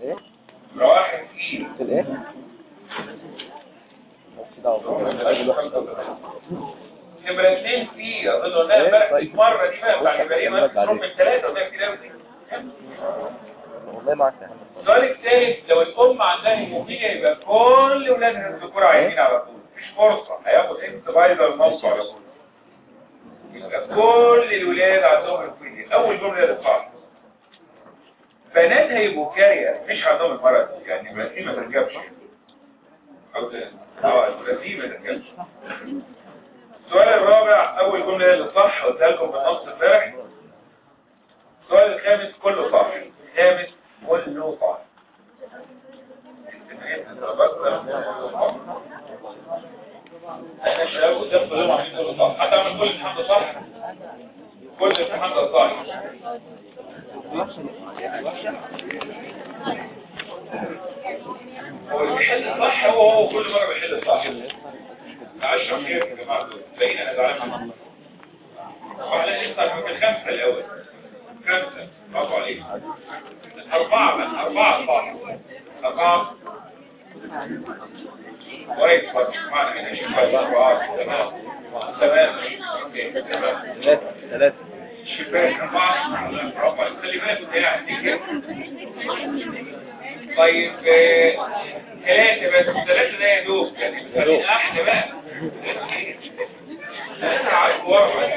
ايه رواحل ايه في الايه مالكش دعوه نمرة اتنين في اظن قلناها امبارح في المرة دي بقى بتاع البريه ما تروح من ثلاثة وده كتير قوي والله معاك يا عم السؤال الثالث لو الام عندها هيموفيليا يبقى كل ولادها الذكور عايزين على طول مفيش فرصة هياخد انتبايزر مصر على طول يبقى كل الولاد عندهم هيموفيليا اول جملة للصح بنات هيبقوا كارية مش عندهم المرض يعني يبقى دي ما تركبش او ده اه يبقى دي ما تركبش السؤال الرابع اول جملة للصح قلتها لكم في النص امبارح السؤال الخامس كله صح الخامس كله صح انا شباب قدام كلهم عاملين كله صح حتى عمل كل الامتحان ده صح كل الامتحان ده صح هو اللي بيحل صح هو هو كل مره بيحل صح عشرة خير يا جماعه دول باين انا زعلان منهم واحنا لسه في الخمسه الاول خمسه برافو عليك أربعة بس أربعة صح أربعة كويس بس معنا هنا شوف أربعة تمام تمام أوكي تمام ثلاثة ثلاثة شباك أربعة برافو عليك خلي بالك أنت قاعد كده طيب آه، ثلاثة بس ثلاثة ده يا دوب يعني خلينا أحلى بقى ثلاثة عارف ورا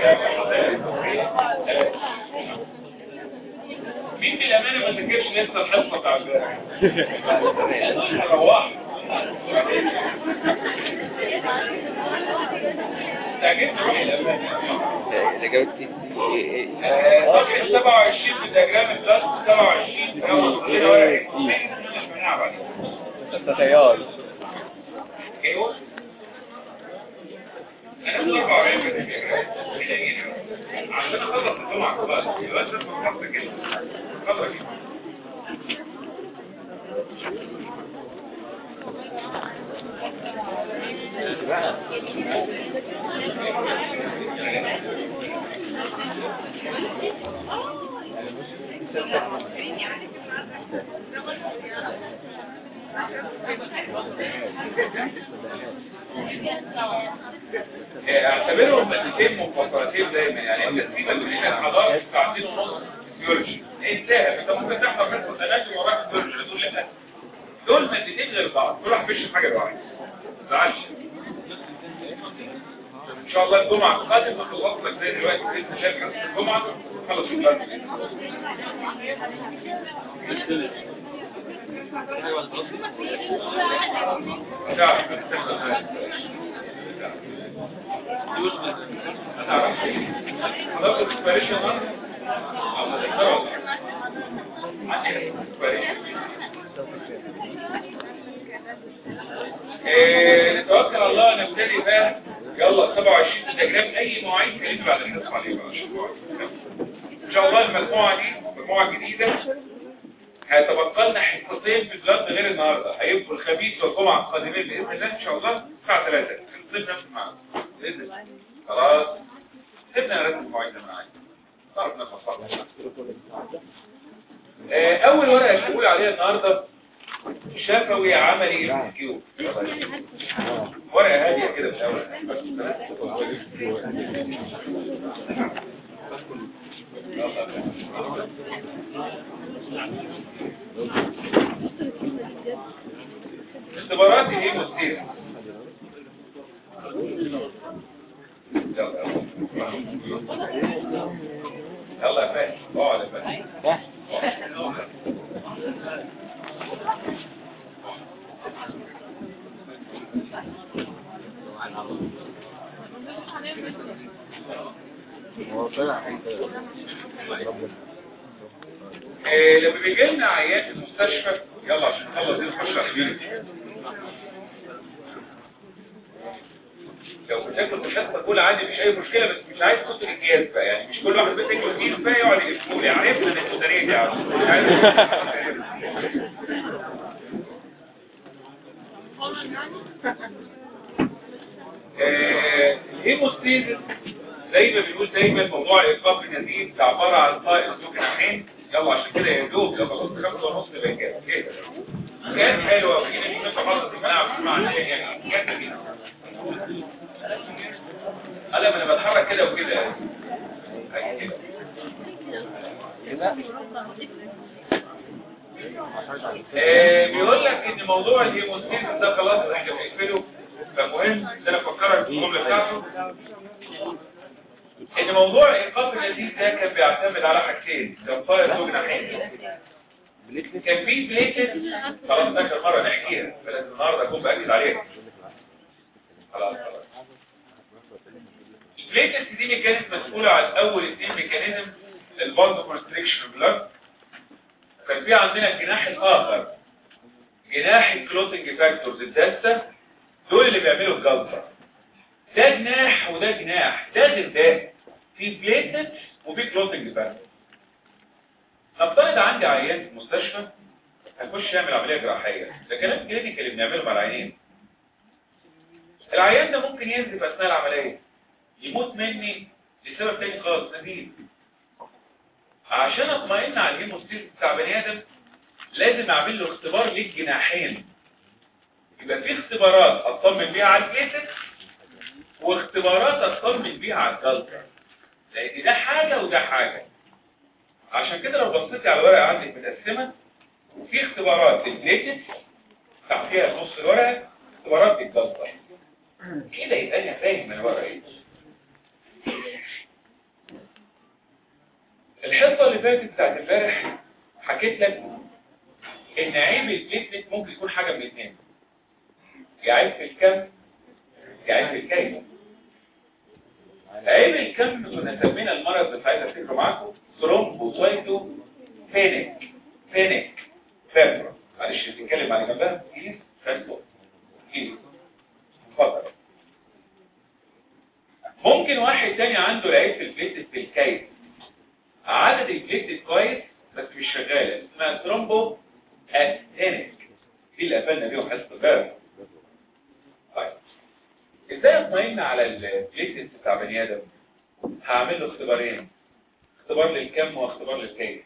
مين بالأمانة ما ذاكرش لسه الحصة بتاع امبارح؟ روح تعجبني روح الأمانة الإجابة دي ايه آه، صفحة 27 في دياجرام البلاس 27 تجاوز كده ورقة مش منها بعدين انت تيار ايوه انا كنت 44 في الدياجرام عشان اخلص الجمعة بقى يبقى انت فكرت كده فترة كده آه، اعتبرهم مادتين منفصلتين دايما يعني انت تسيبك من هنا الحضاره ساعتين ونص فيولوجي انتهى انت ممكن تحضر حصه اناتومي وراك فيولوجي تقول لا دول مادتين غير بعض كل واحد بيشرح حاجه لوحده ما تزعلش ان شاء الله الجمعه القادمه خلصت لك زي دلوقتي باذن الله حصه الجمعه خلص الدرس تعرف تستخدم خلاص الاكسبريشن نتوكل على الله نبتدي بقى يلا 27 تجربة اي مواعيد كريم بعد الحصة عليه بقى ان شاء الله المجموعة دي مجموعة جديدة هيتبقى لنا حصتين في البلاد غير النهارده هيبقوا الخميس والجمعة القادمين بإذن الله إن شاء الله الساعة 3 حصتين نفس الميعاد بإذن الله خلاص سيبنا نرتب مواعيدنا معاك تعرف نفس أول ورقة اللي بقول عليها النهارده شفوي عملي ام كيو ورقة هادية كده في الأول اختبارات ايه مستير يلا يا فهد اقعد يا فهد إيه لما بيجي لنا عيان في المستشفى يلا عشان نخلص دي نخش على الكلينيك لو بتاكل بشكل كل عادي مش اي مشكله بس مش عايز تحط الجهاز بقى يعني مش كل واحد بياكل الجهاز بقى يقعد يقول لي عرفنا ان انتوا دارين يا عم مش عايز آه، الهيموستيزس زي ما بنقول دايما موضوع ايقاف النزيف ده عباره عن طائر ذو جناحين يلا عشان كده يا دوب لو خلصت خمسة ونص يبقى كده كده كانت حلوة وكده في ناس حافظة الملعب في المعنى يعني كانت جميلة انا انا بتحرك كده وكده أي كده كده آه، بيقول لك ان موضوع الهيموستيزيس ده خلاص احنا بنقفله فمهم ان انا افكرك بالجمله بتاعته ان موضوع ايقاف النزيف ده كان بيعتمد على حاجتين كان طائر ذو جناحين كان في بليتد خلاص اخر مره نحكيها فلازم النهارده اكون باكد عليها خلاص خلاص البليتد دي ميكانيزم مسؤوله عن اول اثنين ميكانيزم الباند كونستريكشن بلاد كان في عندنا الجناح الاخر جناح الكلوتنج فاكتورز الداسه دول اللي بيعملوا الجلطه ده جناح وده جناح ده غير ده في بليتد وفي كلوتنج فاكتور نفترض عندي عيان في المستشفى هيخش يعمل عمليه جراحيه ده كلام كلينيكال اللي بنعمله مع العيانين العيان ده ممكن ينزف اثناء العمليه يموت مني لسبب تاني خالص نزيف عشان اطمئن على الهيموستيز بتاع بني ادم لازم اعمل له اختبار للجناحين يبقى في اختبارات اطمن بيها على الجسد واختبارات اطمن بيها على الجلطه لان ده حاجه وده حاجه عشان كده لو بصيتي على الورقه عندك متقسمه في اختبارات للبليتس تحتيها في نص الورقه اختبارات للجلطه كده يبقى انا فاهم الورقه ايه الحصة اللي فاتت بتاعت امبارح حكيت لك ان عيب البليتلت ممكن يكون حاجة من الاثنين يا عيب في الكم يا عيب في الكيف عيب الكم كنا سمينا المرض بتاعتها افتكروا معاكم ثرومبوسايتو فينيك فينيك فابرا معلش بنتكلم على جنبها كيس فاسلو كيس اتفضل ممكن واحد تاني عنده العيب في البليتلت في الكيف عدد البليتلت كويس بس مش شغاله اسمها ترومبو اثينيك دي اللي قفلنا بيهم حصه الباب طيب ازاي اطمئن على البليتلت بتاع بني ادم هعمل له اختبارين اختبار للكم واختبار للكيف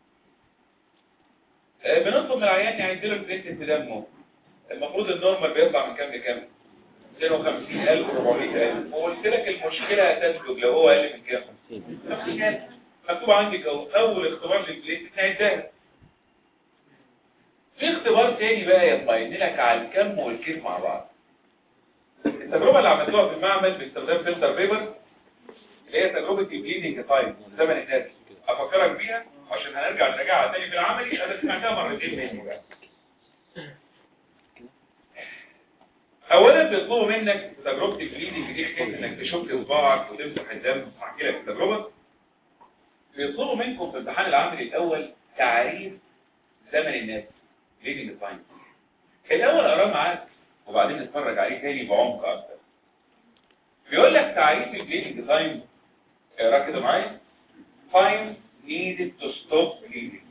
آه، بنطلب من العيان يعد له البليتلت في دمه المفروض النورمال بيطلع من كام لكام 250000 400000 وقلت لك المشكله هتنتج لو هو اقل من كام 50000 مكتوب عندك اهو اول اختبار للبليت نعدها في اختبار تاني بقى يطمئن لك على الكم والكيف مع بعض التجربه اللي عملتوها في المعمل باستخدام فلتر بيبر اللي هي تجربه البليدنج تايم زمن الناس افكرك بيها عشان هنرجع نراجعها تاني في العملي انا سمعتها مرتين مني بقى اولا بيطلبوا منك في تجربه البليدنج دي حكايه انك تشك صباعك وتمسح الدم احكي لك التجربه بيطلبوا منكم في الامتحان العملي الاول تعريف زمن الناس ليدنج تايم الاول اقراه معاك وبعدين نتفرج عليه تاني بعمق اكتر بيقول لك تعريف البليدنج تايم اقراه كده معايا time needed to stop bleeding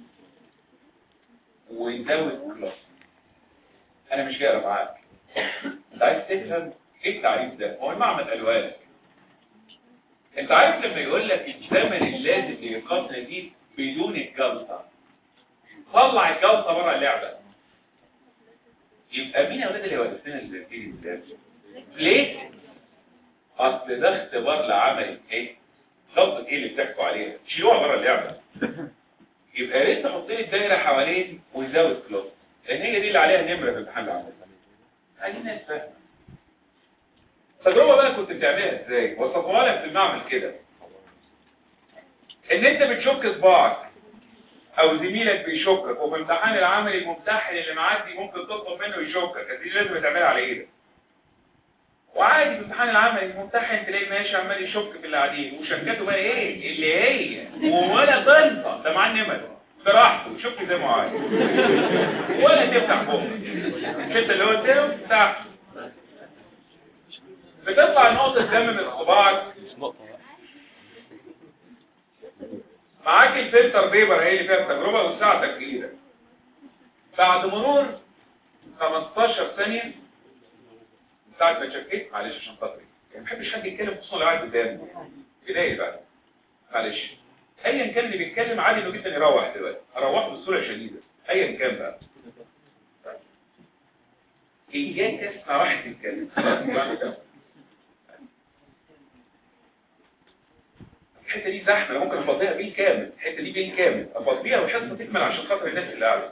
without clot انا مش جاي اقرا معاك انت عايز تفهم ايه التعريف ده هو المعمل قالوها لك انت عارف لما يقول لك الزمن اللازم لإيقاف نزيف بدون الجلطة طلع الجلطة بره اللعبة يبقى مين يا ولاد اللي ورثنا الفيديو ده ليه اصل ده اختبار لعمل ايه جلطة ايه اللي بتحكوا عليها شيلوها بره اللعبة يبقى يا ريت تحط لي الدايره حوالين وزاويه كلوب لان هي دي اللي عليها نمره في الامتحان العملي عايزين ناس فاهمه التجربه بقى كنت بتعملها ازاي وصفوها لك في المعمل كده ان انت بتشك صباعك او زميلك بيشكك وفي امتحان العملي الممتحن اللي معدي ممكن تطلب منه يشكك دي لازم تعملها على ايدك وعادي في امتحان العملي الممتحن تلاقيه ماشي عمال يشك في اللي قاعدين وشكاته بقى ايه اللي هي ولا طلطه ده معاه نمر براحته شك زي ما عايز ولا تفتح بقك مش انت اللي قلت تفتح بتطلع نقطة دم من صباعك معاك الفلتر بيبر هي اللي فيها التجربة والساعة تكليلة بعد مرور 15 ثانية ساعة ما شكيت معلش عشان خاطري يعني ما بحبش حد يتكلم خصوصا لو قاعد قدامي بداية بقى معلش ايا كان اللي بيتكلم عادي انه جدا يروح دلوقتي اروحه بسهوله شديده ايا كان بقى اياك اسمع واحد يتكلم الحته دي زحمه ممكن افضيها بالكامل الحته دي بالكامل افضيها والحصه تكمل عشان خاطر الناس اللي قاعده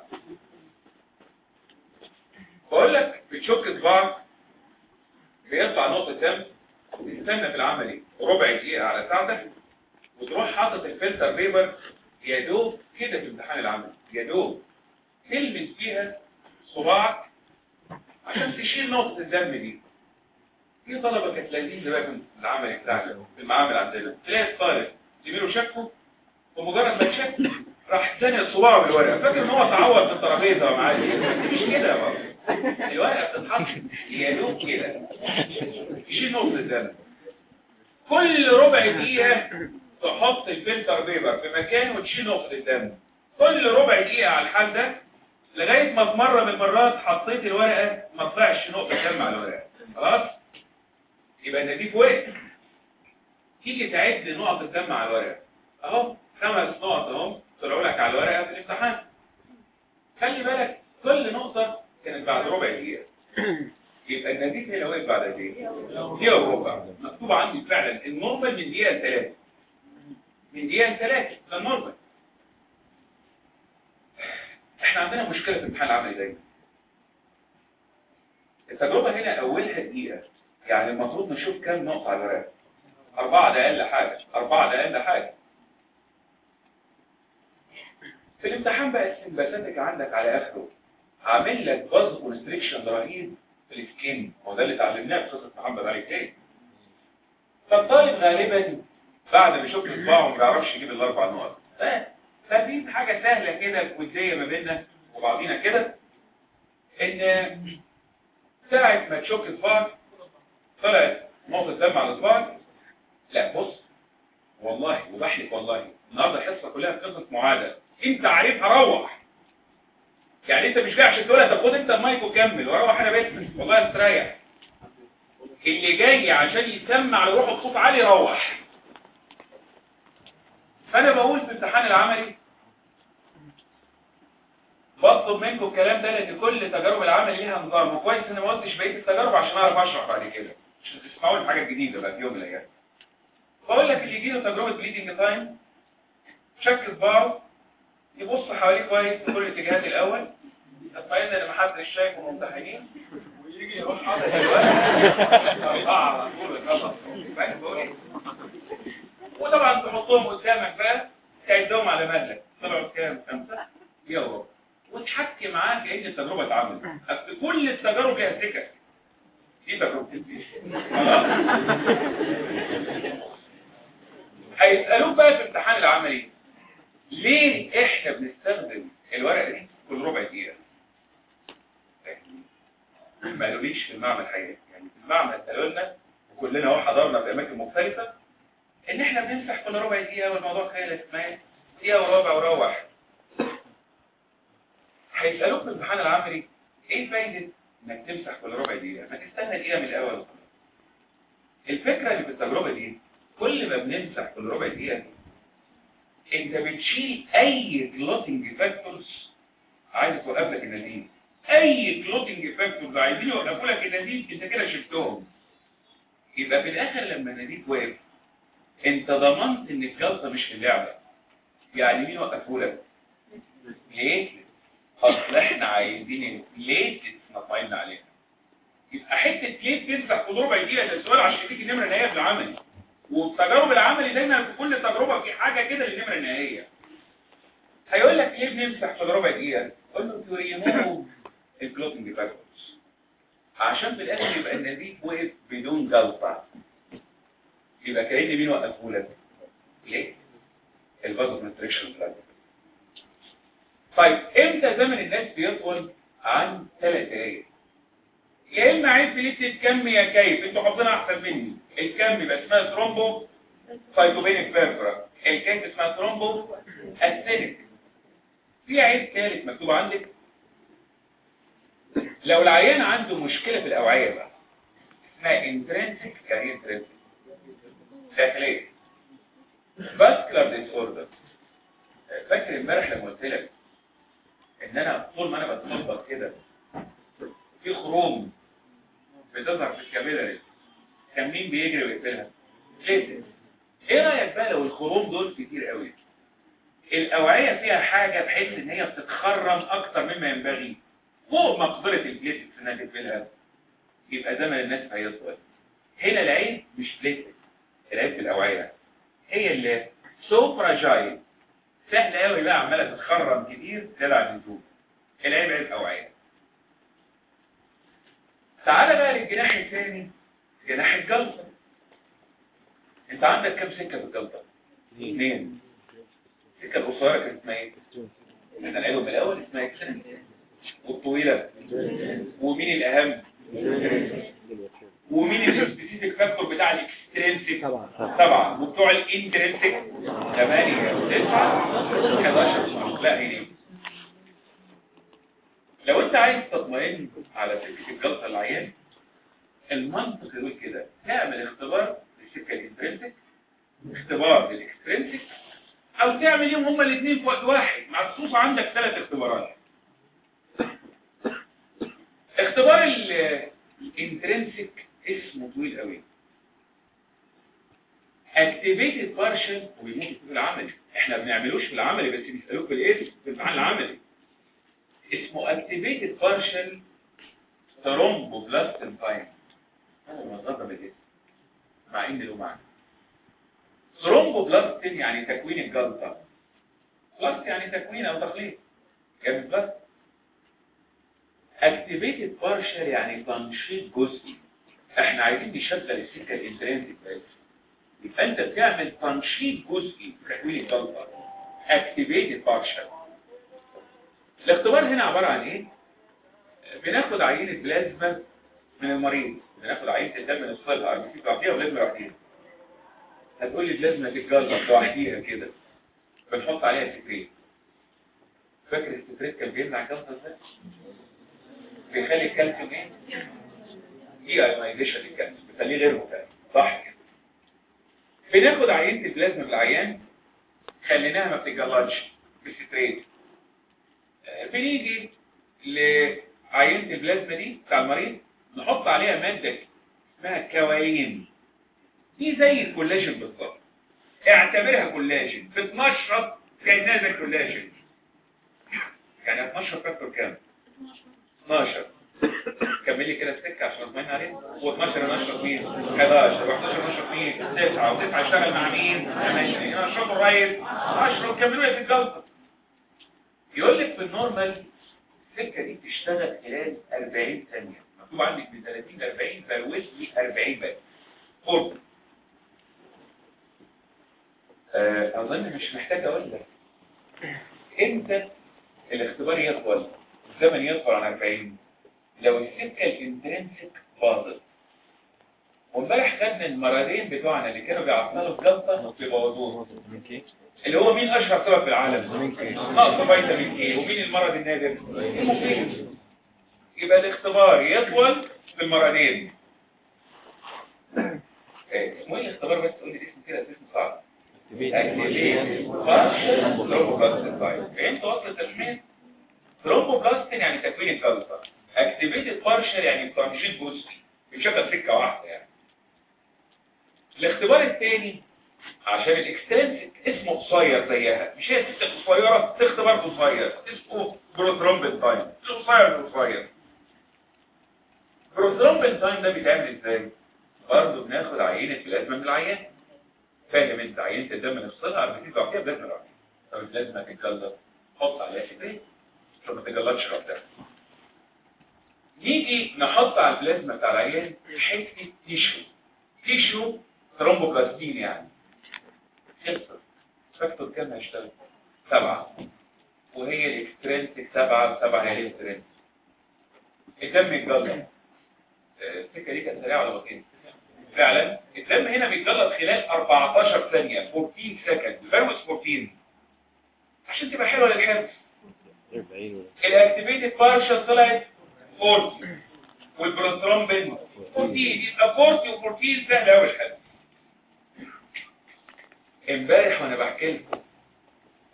بقول لك بتشك صباعك بيطلع نقطه دم تستنى في العملي ربع دقيقه على ساعتك وتروح حاطط الفلتر بيبر يا دوب كده في امتحان العمل يا دوب تلمس فيها صباعك عشان تشيل نقطة الدم دي في طلبة كانت لذيذة بقى في العمل بتاعنا في المعامل عندنا تلاقي الطالب زميله شكه ومجرد ما تشك راح ثاني صباعه بالورقة فاكر ان هو تعور في الترابيزة ومعاه مش كده يا بابا الورقة بتتحط يا دوب كده تشيل نقطة الدم كل ربع دقيقة تحط الفلتر بيبر في مكانه وتشيل نقطة الدم كل ربع دقيقة على الحال ده لغاية ما في مرة من المرات حطيت الورقة ما طلعش نقطة دم على الورقة خلاص يبقى النتيجة وقت تيجي تعد نقط الدم على الورقة اهو خمس نقط اهو طلعوا لك على الورقة في الامتحان خلي بالك كل نقطة كانت بعد ربع دقيقة يبقى النتيجة هنا وقت بعد قد ايه؟ دقيقة وربع مكتوب عندي فعلا النورمال من دقيقة لثلاثة من دقيقة لثلاثة ده النورمال احنا عندنا مشكلة في الامتحان العملي دايما التجربة هنا اولها دقيقة يعني المفروض نشوف كام نقطة على الورقة اربعة ده اقل حاجة اربعة ده اقل حاجة في الامتحان بقى السمباساتيك عندك على اخره عامل لك باز كونستريكشن رهيب في السكين هو ده اللي اتعلمناه في قصة محمد علي كلاي فالطالب غالبا بعد ما يشوف صباعه ما بيعرفش يجيب الاربع نقط ففي حاجة سهلة كده ودية ما بيننا وبعضينا كده ان ساعة ما تشك صباعك طلعت نقطة دم على صباعك لا بص والله وبحلف والله النهارده الحصة كلها قصة معادة انت عارفها روح يعني انت مش جاي عشان تقولها طب خد انت المايك وكمل واروح انا بس والله استريح اللي جاي عشان يسمع لروحه بصوت عالي روح فانا بقول في الامتحان العملي بطلب منكم الكلام ده لان كل تجارب العمل ليها نظام وكويس ان ما قلتش بقيه التجارب عشان اعرف اشرح بعد كده عشان تسمعوا لي حاجه جديده بقى في يوم من الايام بقول لك اللي يجي له تجربه بليدنج تايم شك صباعه يبص حواليه كويس في كل الاتجاهات الاول اطمئن ان محدش شايف الممتحنين ويجي يروح حاطط الورق على طول فاهم بقول ايه وطبعا تحطهم قدامك بقى تعدهم على مهلك طلعوا كام خمسة يلا وتحكي معاه كأن التجربة اتعملت أصل كل التجارب ليها سكك دي تجربة البيت هيسألوك بقى في امتحان العملي ليه احنا بنستخدم الورقة دي كل ربع دقيقة ما قالوليش في المعمل حاجة يعني في المعمل قالوا لنا وكلنا اهو حضرنا في اماكن مختلفة ان احنا بنمسح كل ربع دقيقة والموضوع خالص ما دقيقة وربع وروح هيسألوك في الامتحان العملي ايه فايدة انك تمسح كل ربع دقيقة ما تستنى دقيقة من الاول الفكرة اللي في التجربة دي كل ما بنمسح كل ربع دقيقة انت بتشيل اي كلوتنج فاكتورز عايز توقف لك النتيجة اي كلوتنج فاكتورز عايزين يوقفوا لك النتيجة انت كده شلتهم يبقى في الاخر لما النتيجة واقف انت ضمنت ان الجلطة مش في اللعبة يعني مين وقفوا لك ليه اصل احنا عايزين ليه نطمئن عليها يبقى حته ليه تمسح كل ربع دقيقه ده سؤال عشان تيجي النمره النهائيه في العملي والتجارب العملي دايما في كل تجربه في حاجه كده للنمره النهائيه هيقول لك ليه بنمسح كل ربع دقيقه قول له تو ريموف الكلوتنج فاكتورز عشان في الاخر يبقى النزيف وقف بدون جلطه يبقى كأن مين وقفه لك ليه الفازو كونستريكشن بلاد طيب امتى زمن الناس بيطول عن ثلاث دقايق يا اما عايز تكتب كم يا كيف انتوا حافظينها احسن مني الكم يبقى اسمها ثرومبو سايتوبينيك بيرفرا الكيف اسمها ثرومبو اسينيك في عيب ثالث مكتوب عندك لو العيان عنده مشكلة في الأوعية بقى اسمها intrinsic يعني intrinsic داخلية vascular disorder فاكر امبارح لما قلت لك ان انا طول ما انا بتخبط كده في خروم بتظهر في الكابيلاري كان مين بيجري ويقفلها ليه ايه رايك بقى لو الخروم دول كتير قوي الاوعيه فيها حاجه بحيث ان هي بتتخرم اكتر مما ينبغي فوق مقدره البليتكس انها تقفلها يبقى زمن الناس هيطول هنا العيب مش بليتكس العيب في الاوعيه هي اللي سو فراجايل سهل قوي بقى عماله تتخرم كتير زياده عن اللزوم العيب عيب اوعيه تعالى بقى للجناح الثاني جناح الجلطه انت عندك كام سكه في الجلطه اثنين السكه القصيره كانت اسمها ايه احنا قايلهم من الاول اسمها اكسنت والطويله ومين الاهم ومين السبيسيفيك فاكتور بتاع الاكسترينسيك طبعا سبعة وبتوع الانترنسيك ثمانية تسعة 11 لا هنا لو انت عايز تطمئن على سكة الجلطة العيان المنطق يقول كده تعمل اختبار للسكة الانترنسيك اختبار للاكسترنسيك او تعمل يوم هما الاثنين في وقت واحد مخصوص عندك ثلاث اختبارات اختبار ال- الانترنسيك اسمه طويل قوي اكتيفيتد بارشل وبيموت في العملي احنا ما بنعملوش في العملي بس بيسالوك في الايه في الامتحان العملي اسمه اكتيفيتد بارشل ثرومبوبلاستين تايم هذا الموضوع بالاسم مع ان له معنى ثرومبوبلاستين يعني تكوين الجلطه بلاست يعني تكوين او تخليط جاب بلاست اكتيفيتد بارشل يعني تنشيط جزئي احنا عايزين نشغل السكه الانترنسيك بس يبقى انت بتعمل تنشيط جزئي في تكوين الجلطه اكتيفيتد بارشل الاختبار هنا عباره عن ايه بناخد عينه بلازما من المريض بناخد عينه الدم من الصلها ار بي سي لوحديها وبلازما لوحديها هتقول لي بلازما في الجلطه لوحديها كده بنحط عليها سكريت فاكر السكريت كان بيمنع الجلطه ازاي بيخلي الكالسيوم ايه دي ايونايزيشن للكالسيوم بيخليه غير مفعل صح كده بناخد عينه البلازما من العيان خليناها ما بتتجلطش بالستريت آه، بنيجي لعينه البلازما دي بتاع المريض نحط عليها ماده اسمها كوايين دي زي الكولاجين بالظبط اعتبرها كولاجين بتنشط كانها زي الكولاجين يعني هتنشط فاكتور كام 12 كملي كده السكه عشان اطمئن عليه و12 نشط مين 11 و11 نشط مين 9 و9 اشتغل مع مين 8 نشط قريب 10 كملوا لي في الجلطه يقول لك في النورمال السكه دي بتشتغل خلال 40 ثانيه مكتوب عندك من 30 ل 40 فالوز لي 40 بس قرب آه، اظن مش محتاج اقول لك امتى الاختبار يطول الزمن يطول عن 40 لو السكه الانترنسك باظت وامبارح خدنا المرضين بتوعنا اللي كانوا بيعطلوا الجلطه بيبوظوها اللي هو مين اشهر سبب في العالم نقص فيتامين ايه ومين المرض النادر المفيد يبقى الاختبار يطول في المرضين إيه، اسمه ايه الاختبار بس تقول لي اسم كده اسم صعب اكتيفيت بارشل ثرومبوبلاستين تايب فهمت وصل التسميه ثرومبوبلاستين يعني تكوين الجلطه اكتيفيتد بارشل يعني تنشيط جزئي بيشغل سكه واحده يعني الاختبار الثاني عشان الاكسترنسك اسمه قصير زيها مش هي سكه قصيره اختبار قصير اسمه بروثرومبين تايم قصير قصير بروثرومبين تايم ده بيتعمل ازاي برضه بناخد عينه بلازما من العيان فاهم انت عينه الدم نفصلها بتيجي فيها بلازما لوحدها طب البلازما تتجلط حط عليها سكريت عشان ما تتجلطش لوحدها نيجي نحط على البلازما بتاع العيان حته تيشو تيشو ثرومبوبلاستين يعني خلصت فاكتور كام هيشتغل سبعة وهي الاكسترنسك سبعة سبعة هي الاكسترنسك الدم يتجلط آه، السكة دي كانت سريعة ولا بطيئة؟ فعلا الدم هنا بيتجلط خلال 14 ثانية 14 سكند الفيروس 14 عشان تبقى حلوة للحفظ الاكتيفيتد بارشل طلعت 40 والبروثرومبين 14 يبقى 40 و14 سهل قوي الحفظ امبارح وانا بحكي لكم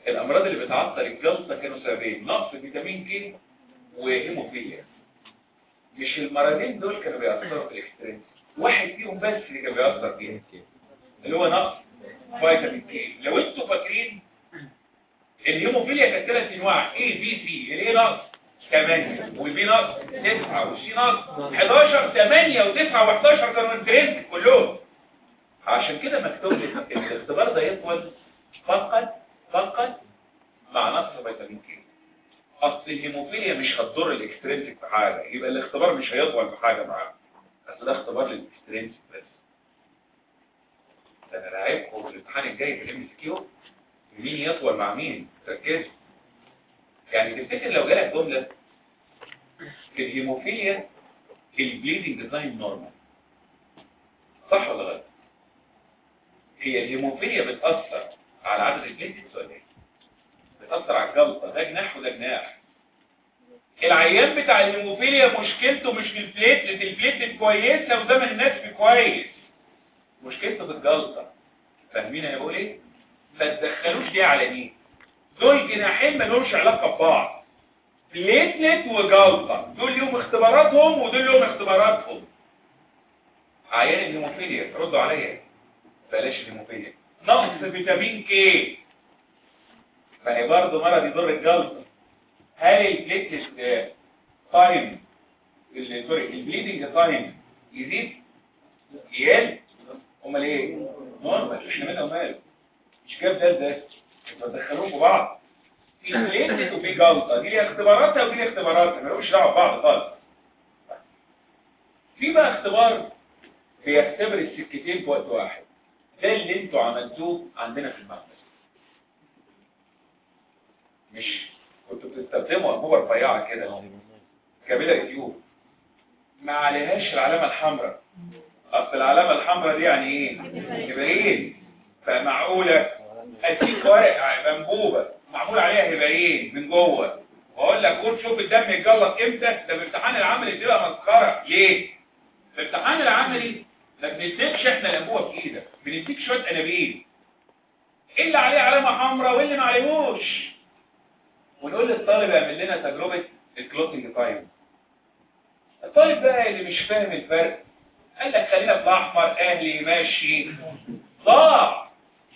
الامراض اللي بتعطل الجلطه كانوا سببين نقص فيتامين كي وهيموفيليا مش المرضين دول كانوا بيأثروا في الاكسترين واحد فيهم بس اللي كان بيأثر فيها اللي هو نقص فيتامين كي لو انتوا فاكرين الهيموفيليا كانت ثلاث انواع اي بي سي الاي نقص 8 والبي نقص 9 والسي نقص 11 8 و9 و11 كانوا انترنت كلهم عشان كده مكتوب لي ان الاختبار ده يطول فقط فقط مع نقص فيتامين كي اصل الهيموفيليا مش هتضر الاكسترنسك في حاجه يبقى الاختبار مش هيطول في حاجه معاه بس ده اختبار للاكسترنسك بس ده انا راعبكم في الامتحان الجاي في الام اس كيو مين يطول مع مين ركزوا يعني تفتكر لو جالك جمله في الهيموفيليا البليدنج تايم نورمال صح ولا غلط هي الهيموفيليا بتاثر على عدد البليتس ولا ايه بتاثر على الجلطه ده جناح وده جناح العيان بتاع الهيموفيليا مشكلته مش في البليتلت البليتلت كويسه وزمن النسف كويس مشكلته في الجلطه فاهمين انا بقول ايه ما تدخلوش دي على دي دول جناحين ما لهمش علاقه ببعض بليتلت وجلطه دول ليهم اختباراتهم ودول ليهم اختباراتهم عيان الهيموفيليا ردوا عليا بلاش الهيموفيليا نقص فيتامين كي ما هي برضه مرض يضر الجلطه هل البليتلت تايم سوري البليدنج تايم يزيد يقل امال ايه نورمال احنا مالنا وماله مش كده ده ده انتوا تدخلوهم في بعض في بليتلت وفي جلطه دي ليها اختباراتها ودي ليها اختباراتها ما لهمش دعوه ببعض خالص في بقى اختبار بيختبر السكتين في وقت واحد ده اللي انتوا عملتوه عندنا في المعمل مش كنتوا بتستخدموا انبوبه رفيعه كده كابيلاري تيوب ما عليهاش العلامه الحمراء اصل العلامه الحمراء دي يعني ايه هبارين فمعقوله اديك ورق انبوبه معمول عليها هبارين من جوه واقول لك خد شوف الدم يتجلط امتى ده في امتحان العملي بتبقى مسخره ليه في الامتحان العملي ما بنديكش احنا الانبوبه بايدك بنديك شويه انابيب اللي عليه علامه حمراء واللي ما عليهوش ونقول للطالب اعمل لنا تجربه الكلوتنج تايم الطالب بقى اللي مش فاهم الفرق قال لك خلينا في الاحمر اهلي ماشي ضاع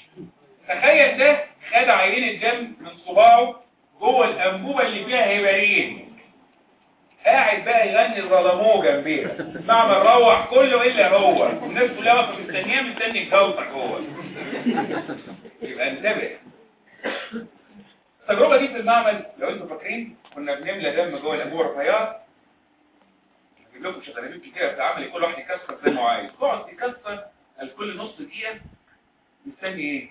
تخيل ده خد عينين الدم من صباعه جوه الانبوبه اللي فيها هبارين قاعد بقى يغني الرلمو جنبيها معمل روح كله الا هو والناس كلها واقفه مستنياه مستني الجلطه جوه يبقى انتبه التجربه دي في المعمل لو انتم فاكرين كنا بنملى دم جوه الانبوبه رفيعه اجيب لكم شغالين كتير بتعمل كل واحد يكسر زي ما هو عايز تقعد تكسر الكل نص دقيقه مستني ايه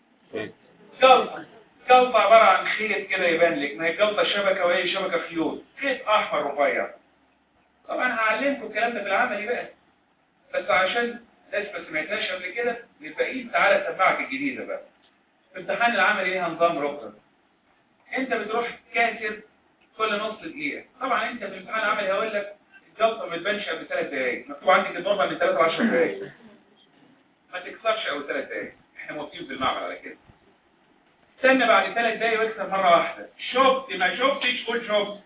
جلطه جلطه عباره عن خيط كده يبان لك ما هي جلطه شبكه وهي شبكه خيوط خيط احمر رفيع طبعا هعلمكم الكلام ده في العملي بقى بس عشان ناس ما سمعتهاش قبل كده للباقيين تعالى اسمعك الجديده بقى في امتحان العملي ليها نظام ركن انت بتروح كاسر كل نص دقيقه طبعا انت في الامتحان العملي هقول لك الجلطه ما تبانش قبل ثلاث دقائق مكتوب عندك النورمال من 3 ل 10 دقائق ما تكسرش اول ثلاث دقائق احنا موافقين في المعمل على كده استنى بعد ثلاث دقايق واكسر مرة واحدة شفت ما شفتش قول شفت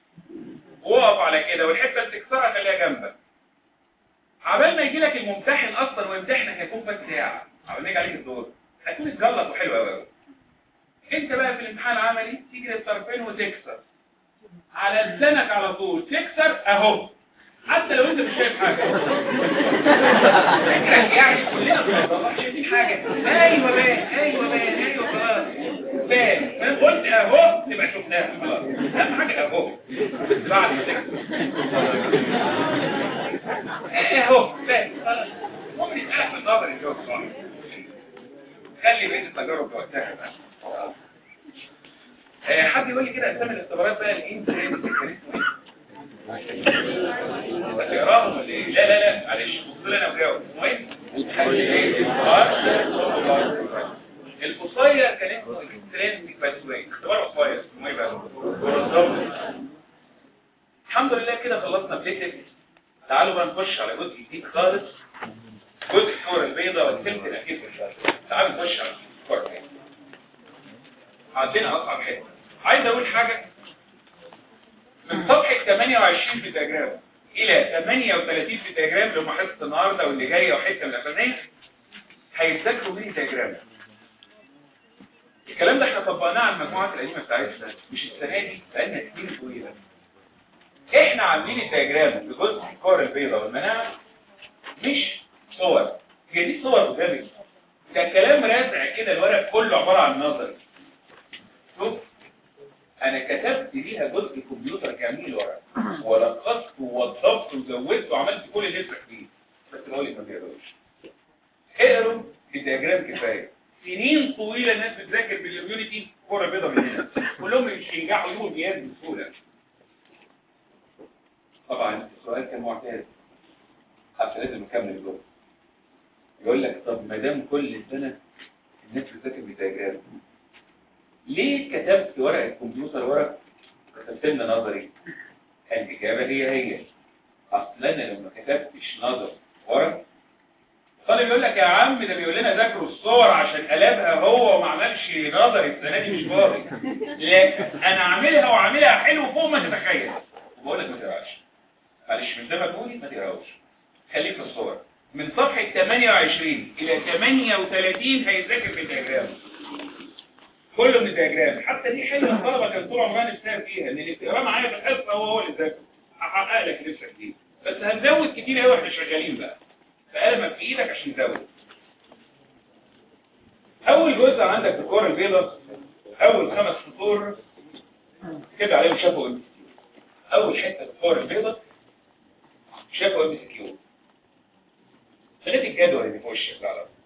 وقف على كده والحتة اللي تكسرها خليها جنبك عبال ما يجي لك الممتحن اصلا ويمتحنك هيكون فات ساعة عبال ما يجي عليك الدور هتكون اتجلط وحلو قوي قوي انت بقى في الامتحان العملي تيجي للطرفين وتكسر على لسانك على طول تكسر اهو حتى لو انت مش شايف حاجة فكرك يعني كلنا بنطلع شايفين حاجة ايوه باين ايوه باين ايوه خلاص باين انا قلت اهو تبقى شفناها خلاص اهم حاجة اهو بعد ما تكتب اهو باين خلاص ممكن يسألك من نظر الجواب صح خلي بقية التجارب وقتها بقى آه، حد يقول لي كده اسامي الاختبارات بقى الانترنت تقراهم ولا ايه؟ لا لا لا معلش بص لي انا وجاوب المهم القصير كان اسمه اكسترينسيك باسوي اختبار قصير اسمه ايه بقى؟ الحمد لله كده خلصنا بليتك تعالوا بقى نخش على جزء جديد خالص جزء الكوره البيضاء والثلث الاخير في الشهر تعالوا نخش على الكوره البيضاء عندنا اصعب حته عايز اقول حاجه من صفحه 28 في الدياجرام الى 38 في الدياجرام اللي هم حصه النهارده واللي جايه وحته من الاخرانيه هيتذاكروا ميني دياجرام الكلام ده احنا طبقناه على المجموعات القديمه بتاعتنا مش السنه دي بقالنا سنين طويله احنا عاملين الدياجرام بجزء الكور البيضاء والمناعه مش صور هي دي صور قدامك ده كلام رازع كده الورق كله عباره عن نظري شوف انا كتبت ليها جزء كمبيوتر كامل ورق ولخصت ووظفت وزودت وعملت كل اللي نفسك فيه بس بقول لك ما بيقدرش اقروا الدياجرام كفايه سنين طويله الناس بتذاكر بالاميونيتي كوره بيضاء من هنا كلهم مش ينجحوا يجيبوا امتياز بسهوله طبعا السؤال كان معتاد حتى لازم نكمل الجمله يقول لك طب ما دام كل سنه الناس بتذاكر بالدياجرام ليه كتبت ورق الكمبيوتر ورق كتبت لنا نظري الاجابه هي هي اصل انا لو ما كتبتش نظر ورق طالب يقول لك يا عم ده بيقول لنا ذاكروا الصور عشان قلبها هو وما عملش نظري السنه دي مش فاضي لكن انا عاملها وعاملها حلو فوق ما تتخيل وبقول لك ما تقراش معلش من ده مجهودي ما تقراوش خليك في الصور من صفحه 28 الى 38 هيتذاكر في الدياجرام كله من الدياجرام حتى دي حلوه الطلبه كان طول عمرها نفسها فيها ان اللي بتقرا معايا في الحصه هو هو اللي ذاكر هحقق لك نفسك دي بس هنزود كتير قوي واحنا شغالين بقى فقلمك في ايدك عشان تزود اول جزء عندك في الكوره البيضاء اول خمس سطور كده عليهم شافوا ام اول حته في الكوره البيضاء شافوا ام سي كيو خليت الجدول اللي فوق الشكل على طول.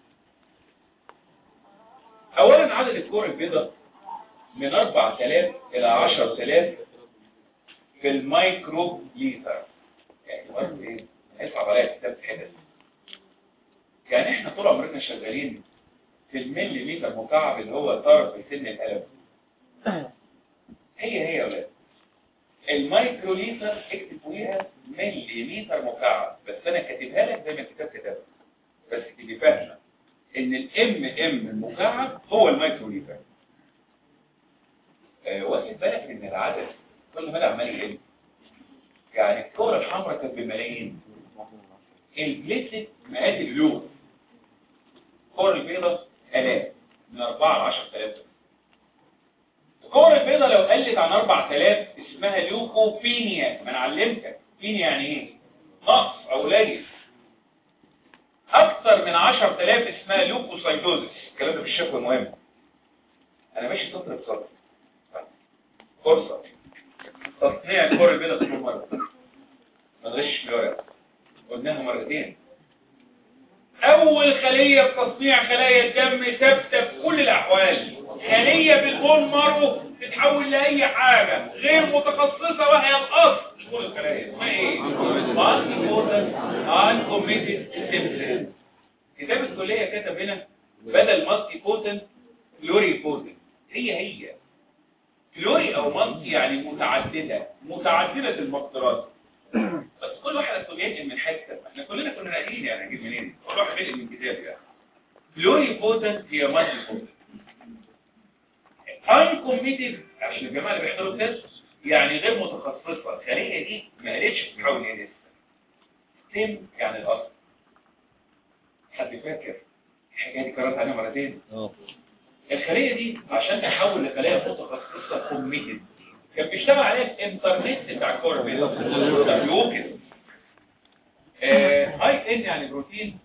اولا عدد الكور البيضاء من 4000 الى 10000 في المايكرو ليتر يعني برضه ايه هيصعب عليا كتابه حدث يعني احنا طول عمرنا شغالين في الملي متر مكعب اللي هو طرف سن القلم هي هي يا ولاد المايكرو ليتر اكتب فوقيها ملي متر مكعب بس انا كاتبها لك زي ما الكتاب كتبها بس تبقي فاهمه ان الام ام المكعب هو المايكرو ليتر آه واخد بالك ان العدد كل ما عمال يقل يعني الكوره الحمراء كانت بملايين البليتلت مقاد اللون الكوره البيضاء الاف من 4 ل 10000 الكوره البيضاء لو قلت عن 4000 اسمها ليوكوبينيا ما انا علمتك بينيا يعني ايه نقص او قليل اكثر من 10000 اسمها ليوكوسايتوزس الكلام ده في الشكوى مهم انا ماشي سطر بسطر فرصه تصنيع الكره البيضاء في مره ما تغش في الورق قلناها مرتين اول خليه في تصنيع خلايا الدم ثابته في كل الاحوال خليه بالبون مارو تتحول لاي حاجه غير متخصصه وهي الاصل مش كل الخلايا اسمها ايه مالتي بوتن ان كوميتد سيمبل كتاب الكليه كتب هنا بدل مالتي بوتن فلوري بوتن هي هي فلوري او مالتي يعني متعدده متعدده المقدرات بس كل واحد اصله بينقل من حته احنا كلنا كنا ناقلين يعني هنجيب منين كل واحد بينقل من كتاب يعني فلوري بوتن هي مالتي بوتن uncommitted عشان الجماعه اللي بيحضروا التست يعني غير متخصصه الخليه دي ما قالتش تتحول ايه لسه سيم يعني الاصل حد فاكر الحكايه دي كررت عليها مرتين الخليه دي عشان تحول لخلايا متخصصه كوميتد كان بيشتغل عليها الانترنت بتاع الكورة يوكس اي ان يعني بروتين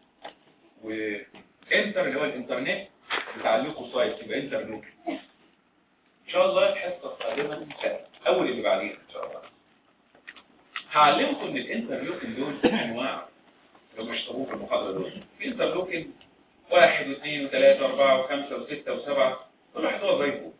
وانتر اللي هو الانترنت بتاع اللوكوسايت يبقى انتر لوكس ان شاء الله الحصه القادمه سهله اول اللي بعديها ان شاء الله هعلمكم ان الانترلوكين دول انواع لو مش طبوه في المحاضره دول في انترلوكين واحد واثنين وثلاثة واربعة وخمسة وستة وسبعة كل واحد هو ضيفه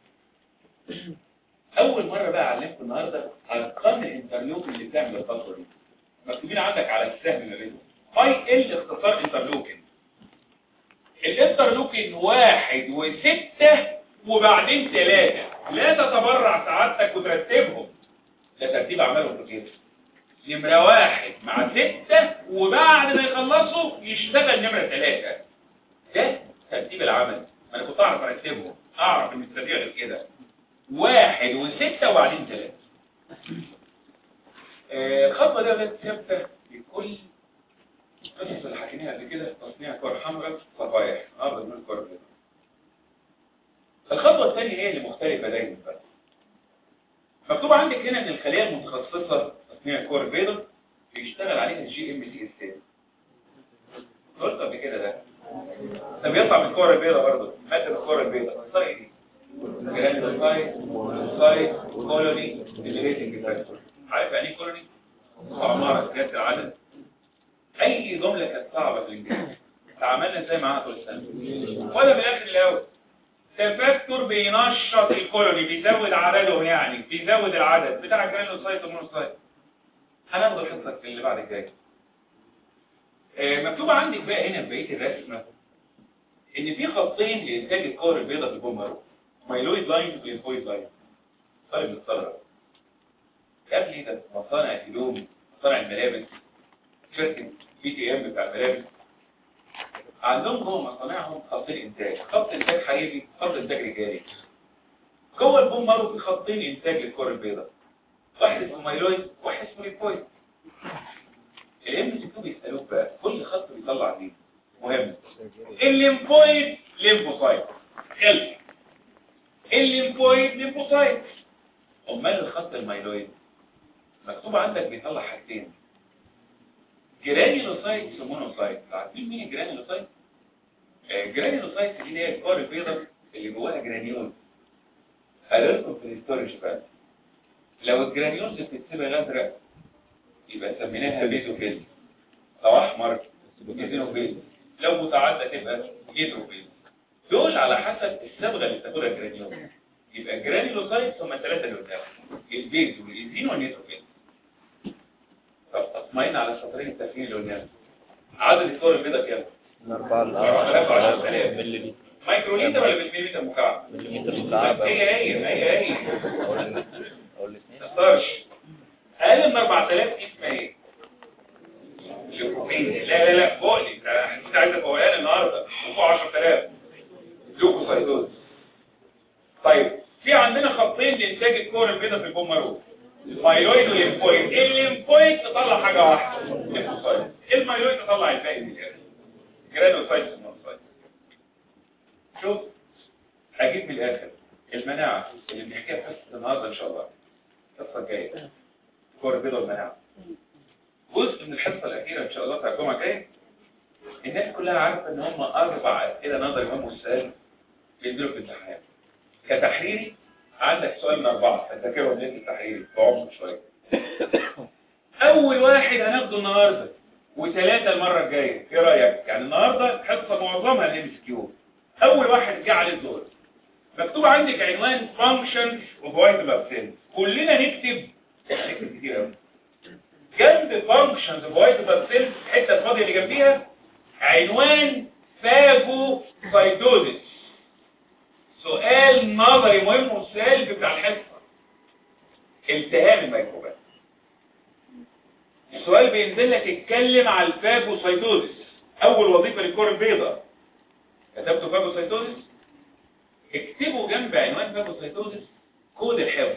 اول مرة بقى اعلمكم النهاردة ارقام الانترلوكين اللي بتعمل الخطوة دي مكتوبين عندك على السهم ما بينهم اي ال اختصار انترلوكين الانترلوكين واحد وستة وبعدين ثلاثة لا تتبرع سعادتك وترتبهم ده ترتيب اعمالهم كتير نمرة واحد مع ستة وبعد ما يخلصوا يشتغل نمرة ثلاثة ده ترتيب العمل ما انا كنت اعرف ارتبهم اعرف ان التربيع غير كده واحد وستة وبعدين ثلاثة آه، الخطوة دي غير ثابتة لكل قصص اللي حكيناها قبل كده تصنيع كور حمراء صفايح اه بنقول كور بيضاء الخطوة الثانية هي اللي مختلفة دايما بقى مكتوب عندك هنا ان الخلية المتخصصة تصنيع كور بيضاء بيشتغل عليها الجي ام سي اس قلت قبل كده ده ده بيطلع من الكور البيضاء برضه مادة الكور البيضاء الطريقة دي جرانيولوسايت مونوسايت كولوني جنريتنج فاكتور عارف يعني ايه كولوني؟ عمارة زيادة العدد اي جملة كانت صعبة في الانجليزي تعاملنا ازاي معاها طول السنة ولا بالاخر الاول ده فاكتور بينشط الكولوني بيزود عددهم يعني بيزود العدد بتاع الجرانيولوسايت والمونوسايت هناخد الحصة في اللي بعد الجاي آه، مكتوب عندك بقى هنا في بقية الرسمة ان في خطين لانتاج الكور البيضاء في البومبارو مايلويد لاين وليمفويد لاين طالب مستغرب يا ابني ده مصانع هدوم مصانع الملابس شركة بي تي ام بتاع الملابس عندهم جوه مصانعهم خطين انتاج خط انتاج حقيقي خط انتاج رجالي جوه البومبارو في خطين انتاج للكور البيضاء واحد اسمه مايلويد واحد اسمه ليمفويد الام سي كيو بيسالوك بقى كل خط بيطلع مين مهم الليمفويد ليمفوسايت خلف الليمفويد ليمفوسايت امال الخط المايلويد مكتوب عندك بيطلع حاجتين جرانيولوسايت ومونوسايت عارفين مين الجرانيولوسايت آه، الجرانيولوسايت دي اللي هي الكور البيضاء اللي جواها جرانيول هلقلكم في الستورج بقى لو الجرانيولز بتتسيبها ازرق يبقى سميناها بيزوفيل لو احمر بيزوفيل لو متعدى تبقى هيدروفيل دول على حسب الصبغه اللي بتاخدها الجرانيول يبقى الجرانيولوسايت هم الثلاثه اللي قدام البيز والانزين والنيتروفيل طب اطمئن على السطرين التافهين اللي قدام عدد الكور البيضاء كام؟ أربعة أربعة آلاف وعشرة آلاف. ملي مايكروليتر ولا بالمليمتر مكعب؟ مليمتر مكعب هي هي هي هي أو ال- أو الاثنين تختارش اقل من 4000 دي اسمها ايه ليوكوبين لا لا لا فوق لي ده احنا كنت عايزه فوقان النهارده وفوق 10000 ليوكوسايتوز طيب في عندنا خطين لانتاج الكور البيضاء في البومارو المايلويد والليمفويد الليمفويد تطلع حاجه واحده الليمفوسايت المايلويد تطلع الباقي من الاخر جرانوسايتس ومونوسايتس شوف هجيب من الاخر المناعه اللي بنحكيها في حصه النهارده ان شاء الله الحصه الجايه كور البيضاء والمناعه جزء من الحصه الاخيره ان شاء الله بتاع الجمعه الجايه الناس كلها عارفه ان هم اربع اسئله نظري هم والسؤال بينزلوا في الامتحان كتحريري عندك سؤال من اربعه فتذاكرهم ليه التحريري بعمق شويه اول واحد هناخده النهارده وثلاثه المره الجايه ايه رايك يعني النهارده حصه معظمها الام اس كيو اول واحد جه عليه الدور مكتوب عندك عنوان functions of white blood cells كلنا نكتب نكتب كتير قوي جنب functions of white blood cells الحته الفاضيه اللي جنبيها عنوان فاجوسايتوزيس سؤال نظري مهم والسؤال بتاع الحصه التهام الميكروبات السؤال بينزل لك اتكلم على الفاجوسايتوزيس اول وظيفه للكره البيضاء كتبته فاجوسايتوزيس اكتبوا جنب عنوان فاجوسايتوزيس كود الحفظ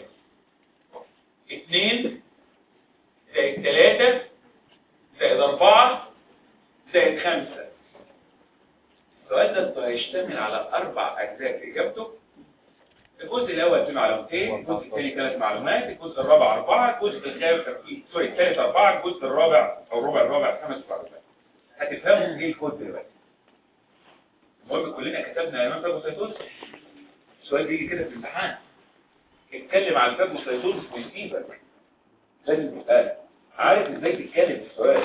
اثنين زائد ثلاثة زائد أربعة زائد خمسة السؤال ده هيشتمل على أربع أجزاء في إجابته الجزء الأول فيه معلومتين الجزء الثاني ثلاث معلومات الجزء الرابع أربعة الجزء الخامس سوري الثالث أربعة الجزء الرابع أو الربع الرابع خمس معلومات هتفهموا إيه الكود دلوقتي المهم كلنا كتبنا عنوان فاجوسايتوزيس السؤال بيجي كده في الامتحان اتكلم عن الفاجوسايتوزيس ويسيبك لازم تبقى عارف ازاي تتكلم في السؤال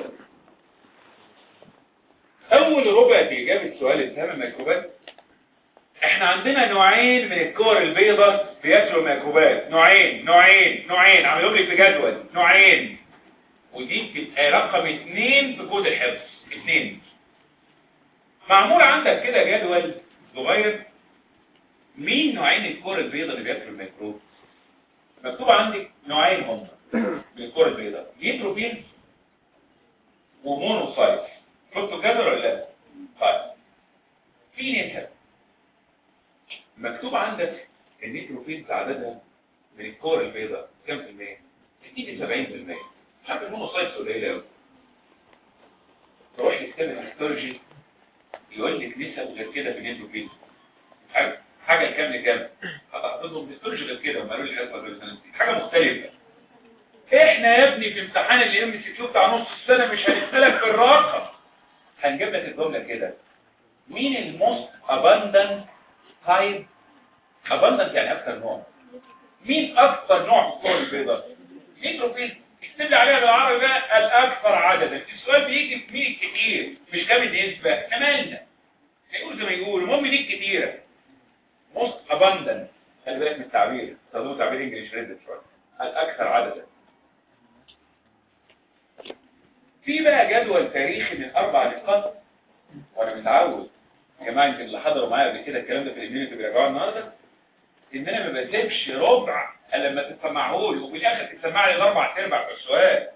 اول ربع في اجابه سؤال التهام الميكروبات احنا عندنا نوعين من الكور البيضاء بياكلوا الميكروبات نوعين نوعين نوعين عاملهم لك في جدول نوعين ودي بتبقى رقم اثنين في كود الحفظ اثنين معمول عندك كده جدول صغير مين نوعين الكور البيضاء اللي بياكلوا الميكروب مكتوب عندك نوعين هم من الكور البيضاء نيتروفيل ومونوسايت شفتوا الجدول ولا لا؟ طيب في نسب مكتوب عندك النيتروفيلز عددها من الكور البيضاء كام في المية؟ 60 ل 70% مش عارف المونوسايتس قليله قوي تروح لكتاب الهيستولوجي يقول لك نسب غير كده في النيتروفيلز حاجه حاجه الكام لكام؟ هتحفظهم هيستولوجي غير كده هم قالوا لي الحصه غير سنه حاجه مختلفه احنا يا ابني في امتحان الام سي كيو بتاع نص السنه مش هنختلف في الرقم هنجيب لك الجمله كده مين الموست اباندنت تايب اباندنت يعني اكتر نوع مين اكتر نوع في الكره البيضاء نيتروفيل اكتب لي عليها بالعربي بقى الاكثر عددا السؤال بيجي في مين كتير مش كام النسبه احنا مالنا هيقول زي ما يقول المهم دي كتيره موست اباندنت خلي بالك من التعبير استخدموا تعبير انجلش ريد شويه الاكثر عددا في بقى جدول تاريخي من اربع نقاط وانا متعود يا جماعه يمكن اللي حضروا معايا قبل كده الكلام ده في الاميونيتي بيراجعوه النهارده ان انا ما بسيبش ربع الا لما تسمعه لي وفي الاخر تسمع لي الاربع ارباع في السؤال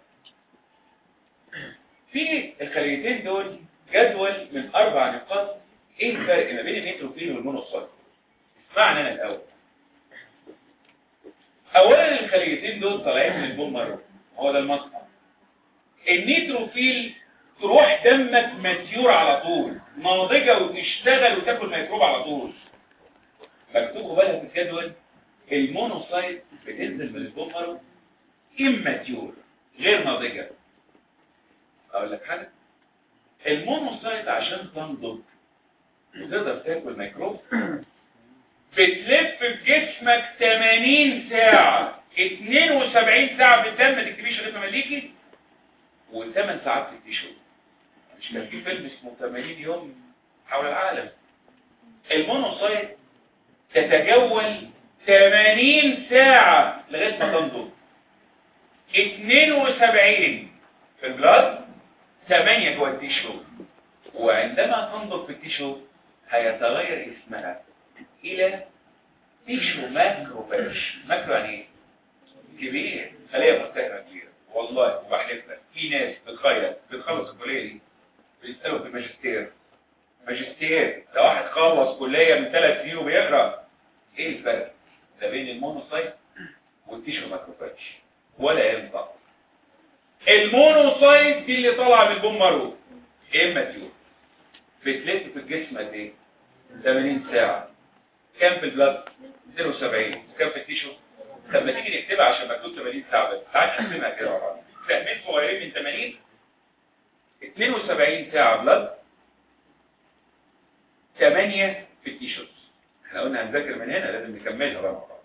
في الخليتين دول جدول من اربع نقاط ايه الفرق ما بين النيتروفيل والمونوسايت اسمعنا انا الاول اولا الخليتين دول طالعين من البون مره هو ده المصنع النيتروفيل تروح دمك ماتيور على طول ناضجة وتشتغل وتاكل ميكروب على طول مكتوب بالها في الجدول المونوسايت بتنزل من البومر اماتيور غير ناضجة اقول لك حاجة المونوسايت عشان تنضج وتقدر تاكل ميكروب بتلف في جسمك 80 ساعة 72 ساعة في الدم ما تكتبيش غير مليكي و8 ساعات في التيشو مش كان في فيلم اسمه 80 يوم حول العالم المونوسايت تتجول 80 ساعة لغاية ما تنضج 72 في البلاد 8 جوه التيشو وعندما تنضج في التيشو هيتغير اسمها الى تيشو ماكروفاج ماكرو يعني ايه؟ كبير خلية مستهمة كبيرة والله وبحلف لك في ناس بتخيل بتخلص الكلية دي بيسألوا في الماجستير ماجستير ده واحد خلص كلية من ثلاث سنين وبيقرا ايه الفرق ده بين المونوسايت والتيشو ماكروفاج ولا ينطق المونوسايت دي اللي طالعه من البون مارو اماتيور بتلف في الجسم قد ايه 80 ساعه كام في البلاد 72 وكام في التيشو طب ما تيجي نكتبها عشان مكتوب 80 ساعه بس تعال نقسمها كده مع بعض فاهمين صغيرين من 80 72 ساعه بلاد 8 في التيشوز احنا قلنا هنذاكر من هنا لازم نكملها بقى مع بعض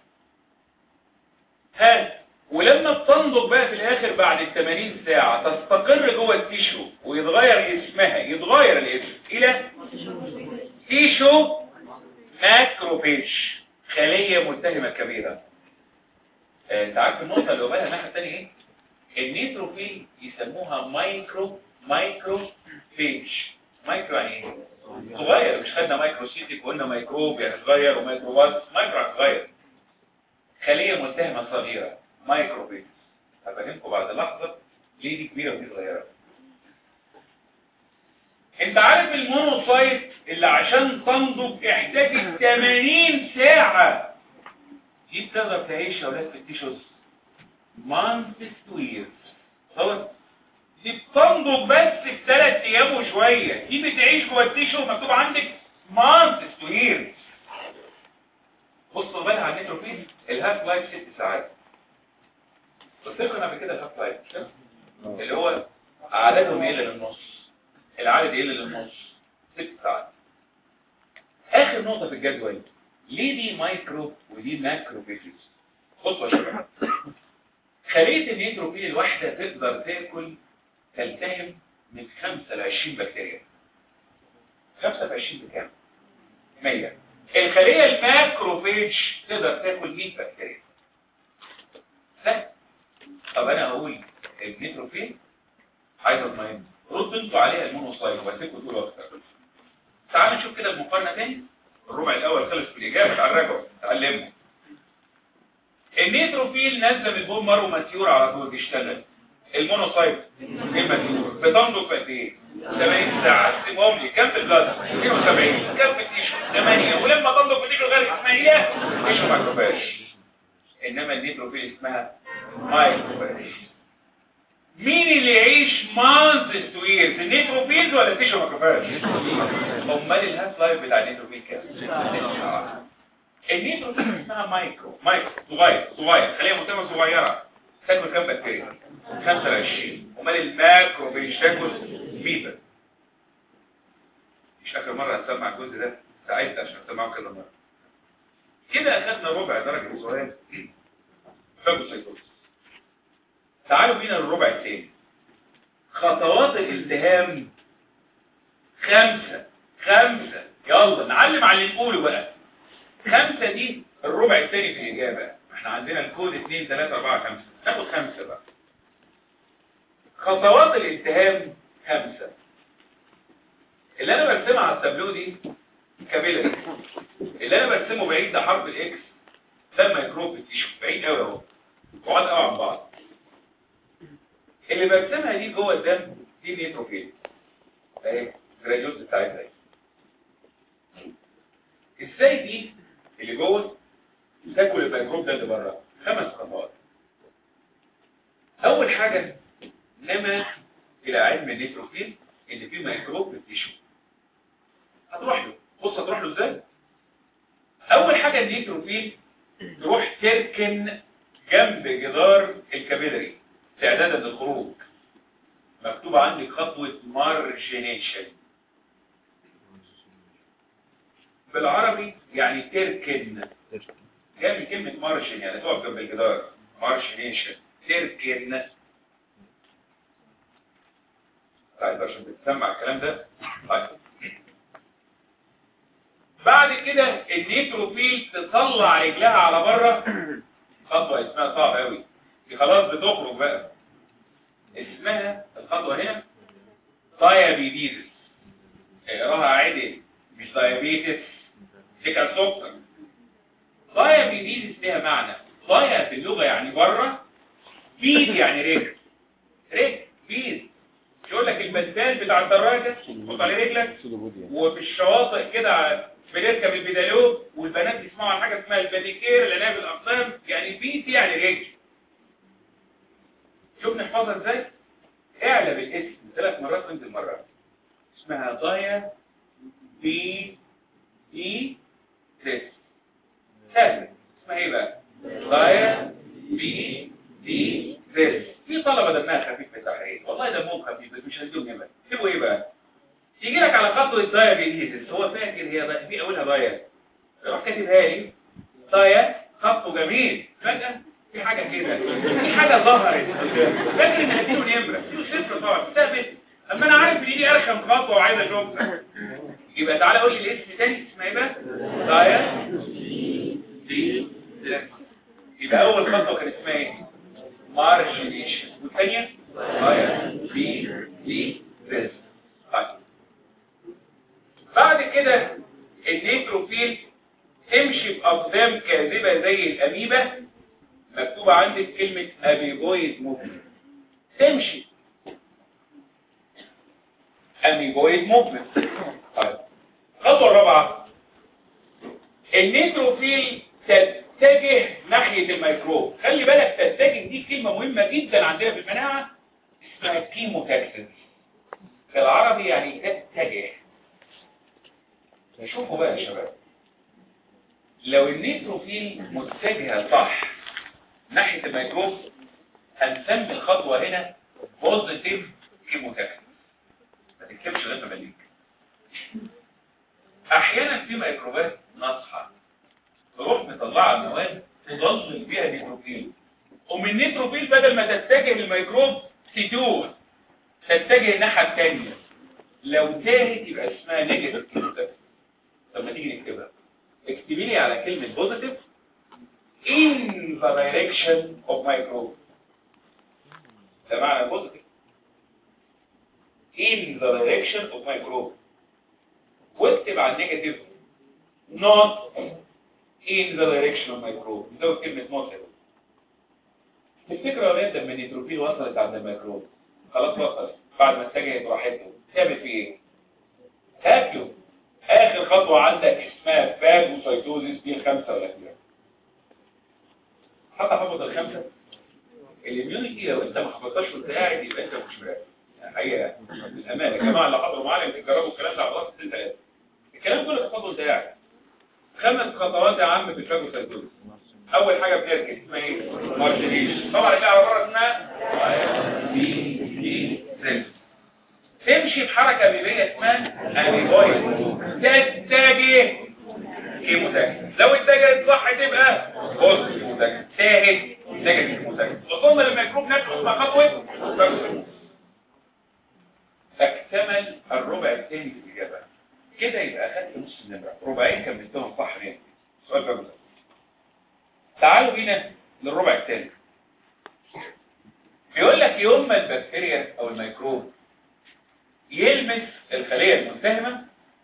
ها ولما بتنضج بقى في الاخر بعد ال 80 ساعه تستقر جوه التيشو ويتغير اسمها يتغير الاسم الى تيشو ماكروفيج خليه ملتهمه كبيره آه، انت عارف النقطه اللي قبلها الناحيه الثانيه ايه النيتروفيل يسموها مايكرو مايكرو فيج مايكرو يعني ايه صغير مش خدنا مايكروسيتيك وقلنا ميكروب يعني صغير وميكروبات مايكرو يعني صغير خليه ملتهمه صغيره مايكروفيج هفهمكم بعد لحظه ليه دي كبيره ودي صغيره انت عارف المونوسايت اللي عشان تنضج احتاجت 80 ساعه دي بتقدر تعيش يا ولاد في التيشوز مانثس تو ييرز خلاص دي بتنضج بس في ثلاث ايام وشويه دي بتعيش جوه التيشو مكتوب عندك مانثس تو ييرز بصوا بالها على النيتروفيل الهاف لايف ست ساعات قلت لكم قبل كده الهاف لايف اللي هو عددهم يقل للنص العدد يقل للنص ست ساعات اخر نقطه في الجدول ليه دي مايكرو ودي ماكرو فيجز بصوا يا شباب خليه النيتروفيل الواحده تقدر تاكل تلتهم من 5 ل 20 بكتيريا 5 في 20 بكام 100 الخليه الماكروفيج تقدر تاكل 100 بكتيريا سهل طب انا هقول النيتروفيل عايز اطمئن رد انتوا عليها المونوسايت واسيبكم تقولوا اكتر تعالوا نشوف كده المقارنه تاني الربع الاول خلص في الاجابه تعال راجعوا تعلموا النيتروفيل نازله من البومر وماتيور على طول بيشتغل المونوسايت الماتيور بتنضج في قد ايه 80 ساعه قسمهم لي كام في البلازما 72 كام في التيشو 8 ولما تنضج في التيشو غير اسمها هي تيشو ماكروفاج انما النيتروفيل اسمها مايكروفاج مين اللي يعيش مانثs تو ييرز النيتروفيلز ولا التيشو ماكروفاج امال الهاف لايف بتاع النيتروفيل كام النيتروفيل اسمها مايكرو مايكرو صغير صغير خليها مهتمه صغيره تاكل كام بكتيريا 25 امال الماكروفيج تاكل 100 مش اخر مره هنسمع الجزء ده ساعدت عشان اسمعه كذا مره كده اخدنا ربع درجه السؤال فاجوسايتوس تعالوا بينا للربع الثاني خطوات الالتهام خمسة خمسة يلا نعلم على اللي نقوله بقى خمسة دي الربع الثاني في الإجابة احنا عندنا الكود 2 3 4 5 ناخد خمسة بقى خطوات الالتهام خمسة اللي انا برسمها على التابلو دي كابيلاري اللي انا برسمه بعيد ده حرف الاكس ده الميكروب تيشو بعيد قوي اهو بعاد قوي عن بعض اللي برسمها دي جوه الدم دي النيتروفيل اهي الجراديوت بتاعتها اهي ازاي دي اللي جوه تاكل الميكروب ده اللي بره خمس خطوات اول حاجه نما الى علم النيتروفيل ان في ميكروب في التيشو هتروح له بص هتروح له ازاي اول حاجه النيتروفيل تروح تركن جنب جدار الكابيلاري استعدادا للخروج مكتوب عندك خطوة مارجينيشن بالعربي يعني تركن جاي من كلمة مارجن يعني تقف جنب الجدار مارجينيشن تركن طيب عشان بتسمع الكلام ده طيب بعد كده النيتروفيل تطلع رجلها على بره خطوة اسمها صعبة قوي دي خلاص بتخرج بقى اسمها الخطوة هنا دايابيديز اقراها عدل مش دايابيتس دي كان سكر دايابيديز ليها معنى ضايا في اللغة يعني بره بيد يعني رجل رجل بيد يقول لك البدال بتاع الدراجة تحط عليه رجلك وفي الشواطئ كده بنركب البدالوب والبنات يسمعوا عن حاجة اسمها الباديكير اللي هي بالأقدام يعني بيت يعني رجل شوف نحفظها ازاي اعلى بالاسم ثلاث مرات وانت المرة اسمها ضايا بي اي تس سهل اسمها ايه بقى ضايا بي اي تس في طلبة دمها خفيف في التحرير والله دمهم خفيف بس مش هديهم نمر سيبوا ايه بقى يجي لك على خطوة ضايا بي هو فاكر هي ضايا في اولها ضايا روح كاتبها لي ضايا خطه جميل فجأة في حاجة كده في حاجة ظهرت فاكر ان هديله نمرة اديله صفر طبعا ثابت اما انا عارف ان دي ارخم خطوة وعايز اشوفها يبقى تعالى قول لي الاسم تاني اسمها ايه بقى ضايا دي يبقى اول خطوة كانت اسمها ايه مارجينيشن والثانية ضايا بي دي ريس طيب بعد كده النيتروفيل تمشي بأقدام كاذبة زي الأميبا مكتوبة عندك كلمة أميبويد موفمنت تمشي أميبويد موفمنت طيب الخطوة الرابعة النيتروفيل تتجه ناحية الميكروب خلي بالك تتجه دي كلمة مهمة جدا عندنا في المناعة اسمها كيموتاكسس في العربي يعني تتجه شوفوا بقى يا شباب لو النيتروفيل متجهة صح ناحية الميكروب هنسمي الخطوة هنا بوزيتيف كيموتاكسس ما تكتبش غير مليك احيانا في ميكروبات ناصحة تروح مطلعة مواد تضلل بيها نيتروفيل ومن النيتروفيل بدل ما تتجه للميكروب تتوه تتجه الناحية الثانية لو تاهت يبقى اسمها نيجاتيف كيموتاكسس طب ما تيجي نكتبها اكتبي لي على كلمة بوزيتيف in the direction of microbe ده معنى بوزيتيف in the direction of microbe واكتب على النيجاتيف not in the direction of microbe نزود كلمة not تفتكروا يا ولاد لما النيتروفيل وصلت عند الميكروب خلاص وصلت بعد ما اتجهت راحته تعمل فيه ايه؟ تاكله اخر خطوه عندك اسمها فاجوسايتوزيس دي الخمسه ولا كده حتى حفظ الخمسه الاميونيتي لو انت ما حفظتهاش وانت قاعد يبقى انت مش مراقب الحقيقه بالامانه يا جماعه اللي حضروا معانا يمكن جربوا الكلام ده على راسي سنه ثلاثه الكلام كله تحفظه وانت قاعد خمس خطوات يا عم في الفاجوسايتوزيس اول حاجه بتركز اسمها ايه مارجريش طبعا اللي على بره اسمها بي دي سيل تمشي بحركه بيبيه اسمها اميبويد تتجه كيموتاك لو اتجهت صح تبقى بوست كيموتاك تاهت نيجاتيف كيموتاك وصلنا للميكروب نفسه اسمها خطوه فاجوسايتوزيس. اكتمل الربع الثاني في الاجابه كده يبقى اخدت نص النمره ربعين كملتهم صح ليه سؤال فاجوسايتوزيس. تعالوا بينا للربع الثاني بيقول لك يوم ما البكتيريا او الميكروب يلمس الخلية الملتهمة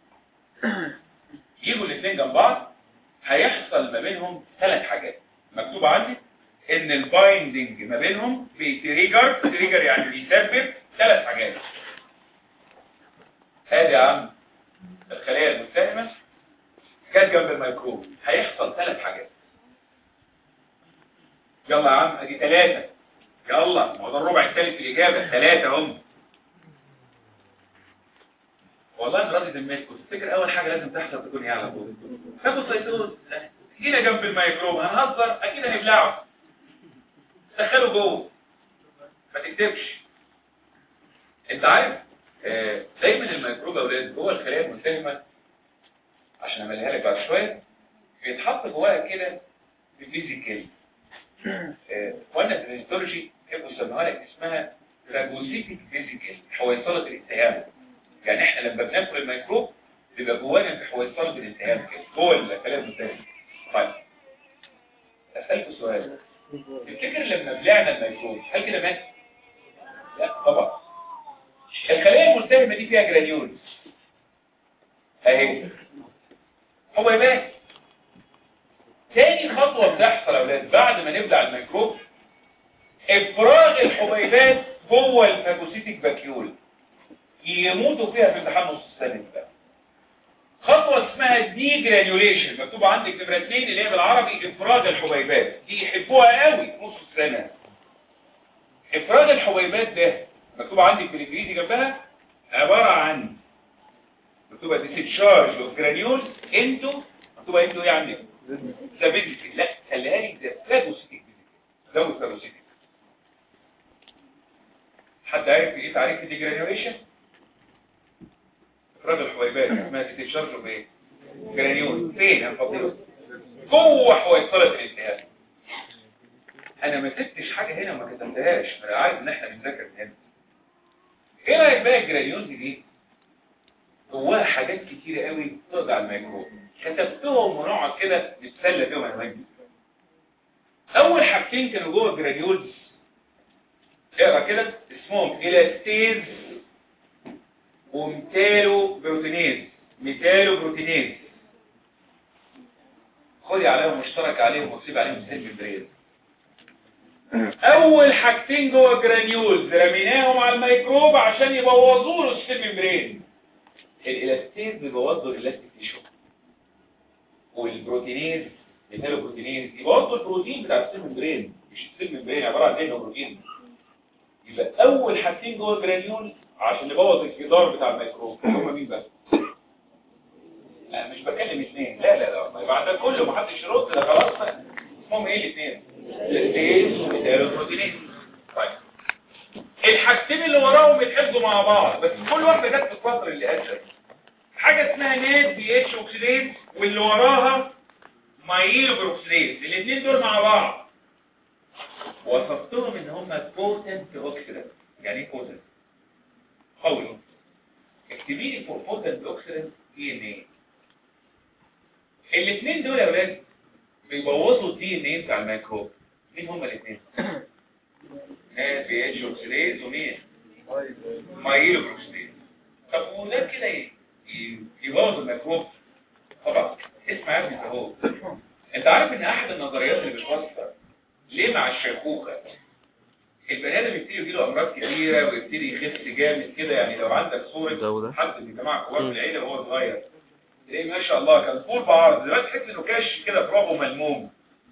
يجوا الاثنين جنب بعض هيحصل ما بينهم ثلاث حاجات مكتوب عندي ان البايندنج ما بينهم بيتريجر تريجر يعني بيسبب ثلاث حاجات ادي يا عم الخلية الملتهمة جت جنب الميكروب هيحصل ثلاث حاجات يلا يا عم ادي ثلاثة يلا ما هو ده الربع الثالث في الإجابة ثلاثة هم والله انا راضي ذمتكم تفتكر أول حاجة لازم تحصل تكون ايه على طول تاخد سيطون جينا جنب الميكروب هنهزر أكيد هنبلعه دخله جوه ما تكتبش انت عارف آه، دايما الميكروب يا اولاد جوه الخلايا الملتهمة عشان اعملها لك بعد شوية بيتحط جواها كده فيزيكال وانا في الهيستولوجي يحبوا يسموها لك اسمها فاجوسيتك فيزيكال حويصلة الالتهام يعني احنا لما بناكل الميكروب بيبقى جوانا في حويصلة الالتهام كده جوه الخلايا الملتهمة طيب اسالكوا سؤال تفتكر لما بلعنا الميكروب هل كده مات؟ لا طبعا الخلايا الملتهمة دي فيها جرانيولز اهي هو يبان تاني خطوة بتحصل يا اولاد بعد ما نبلع الميكروب افراغ الحبيبات جوه الفاجوسيتك باكيول يموتوا فيها في امتحان نص السنة بقى خطوة اسمها دي جرانيوليشن مكتوب عندك نمرة اتنين اللي هي بالعربي افراغ الحبيبات دي يحبوها قوي في نص السنة افراغ الحبيبات ده مكتوب عندك بالانجليزي جنبها عبارة عن مكتوبة discharge of granules into مكتوبة into ايه عندك؟ ده فيزيكال لا خليها لي ده فاجوسيتك زود فاجوسيتك حد عارف ايه تعريف الديجرانيوليشن افراغ الحبيبات اسمها discharge of ايه؟ جرانيول فين يا فضيله؟ جوه حويصلة الالتهاب انا ما سبتش حاجة هنا وما كتبتهاش انا عارف ان احنا بنذاكر هنا ايه رايك بقى الجرانيولز دي جواها حاجات كتيرة قوي تقضي على الميكروب كتبتهم ونقعد كده نتسلى بيهم يا مجدي اول حاجتين كانوا جوه الجرانيولز اقرا كده اسمهم الاستيز ومتالو بروتينيز ميتالو بروتينيز خدي عليهم مشترك عليهم واكتب عليهم سيل ممبرين اول حاجتين جوه الجرانيولز رميناهم على الميكروب عشان يبوظوا له السيل ممبرين الالاستيز بيبوظوا الالاستيك تيشو والبروتينيز الميتالو بروتينيز يبوظوا البروتين بتاع السيل ممبرين مش السيل ممبرين عباره عن دهن وبروتين يبقى اول حاجتين جوه الجرانيول عشان نبوظ الجدار بتاع الميكروب هم مين بقى لا مش بكلم اثنين لا لا لا يبقى عندك كله محدش يرد ده خلاص بقى. اسمهم ايه الاثنين الاستيز والميتالو بروتينيز طيب الحاجتين اللي وراهم بيتحفظوا مع بعض بس كل واحده جت في الفتره اللي قبل حاجه اسمها نات بي اتش اوكسيديز واللي وراها مايلو بروكسيديز الاثنين دول مع بعض وصفتهم ان هم بوتنت اوكسيدنت يعني ايه بوتنت قوي اكتبي لي فور بوتنت اوكسيدنت دي ان ايه الاثنين دول يا ولاد بيبوظوا الدي ان ايه بتاع الميكروب مين هم الاثنين نات بي اتش اوكسيديز ومين مايلو بروكسيديز طب وده كده ي- ي- يبوظ الميكروب طبعا اسمع يا ابني اهو انت عارف ان احد النظريات اللي بتفسر ليه مع الشيخوخه البني ادم يبتدي يجيله امراض كتيره ويبتدي يخس جامد كده يعني لو عندك صوره ده. حد من الجماعه كبار في العيله وهو صغير تلاقيه ما شاء الله كان طول بعرض دلوقتي تحس انه كاش كده برافو ملموم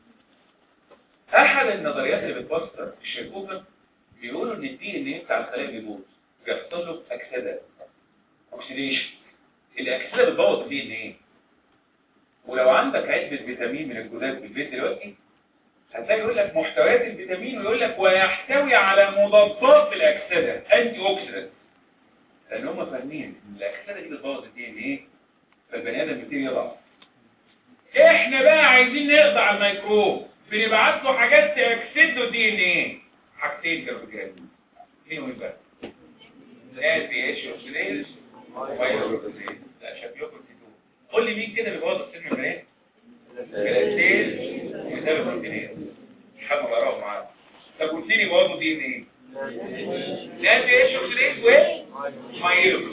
احد النظريات اللي بتفسر الشيخوخه بيقولوا ان الدي ان ايه بتاع الخلايا بيموت بيحصل له اكسده اوكسيديشن الاكسده بتبوظ الدي ان ايه ولو عندك علبه فيتامين من الجداد في البيت دلوقتي هتلاقي يقول لك محتويات الفيتامين ويقول لك ويحتوي على مضادات الاكسده انتي اوكسيدنت لان هم فاهمين ان الاكسده دي بتبوظ الدي ان ايه فالبني ادم بيبتدي يضعف احنا بقى عايزين نقضي على الميكروب بنبعت له حاجات تاكسد له الدي ان ايه حاجتين كانوا بيجربوا مين وين بقى لا بي اتش اوكسيديز وفيروسيز لا شكلكم تدوه قول لي مين كده بيبوظ السن البنات جلاسيز ومثال البروتينات حابب اقراهم معاك طب قلت لي بوظوا دي ان ايه لا بي اتش اوكسيديز ومايلوكس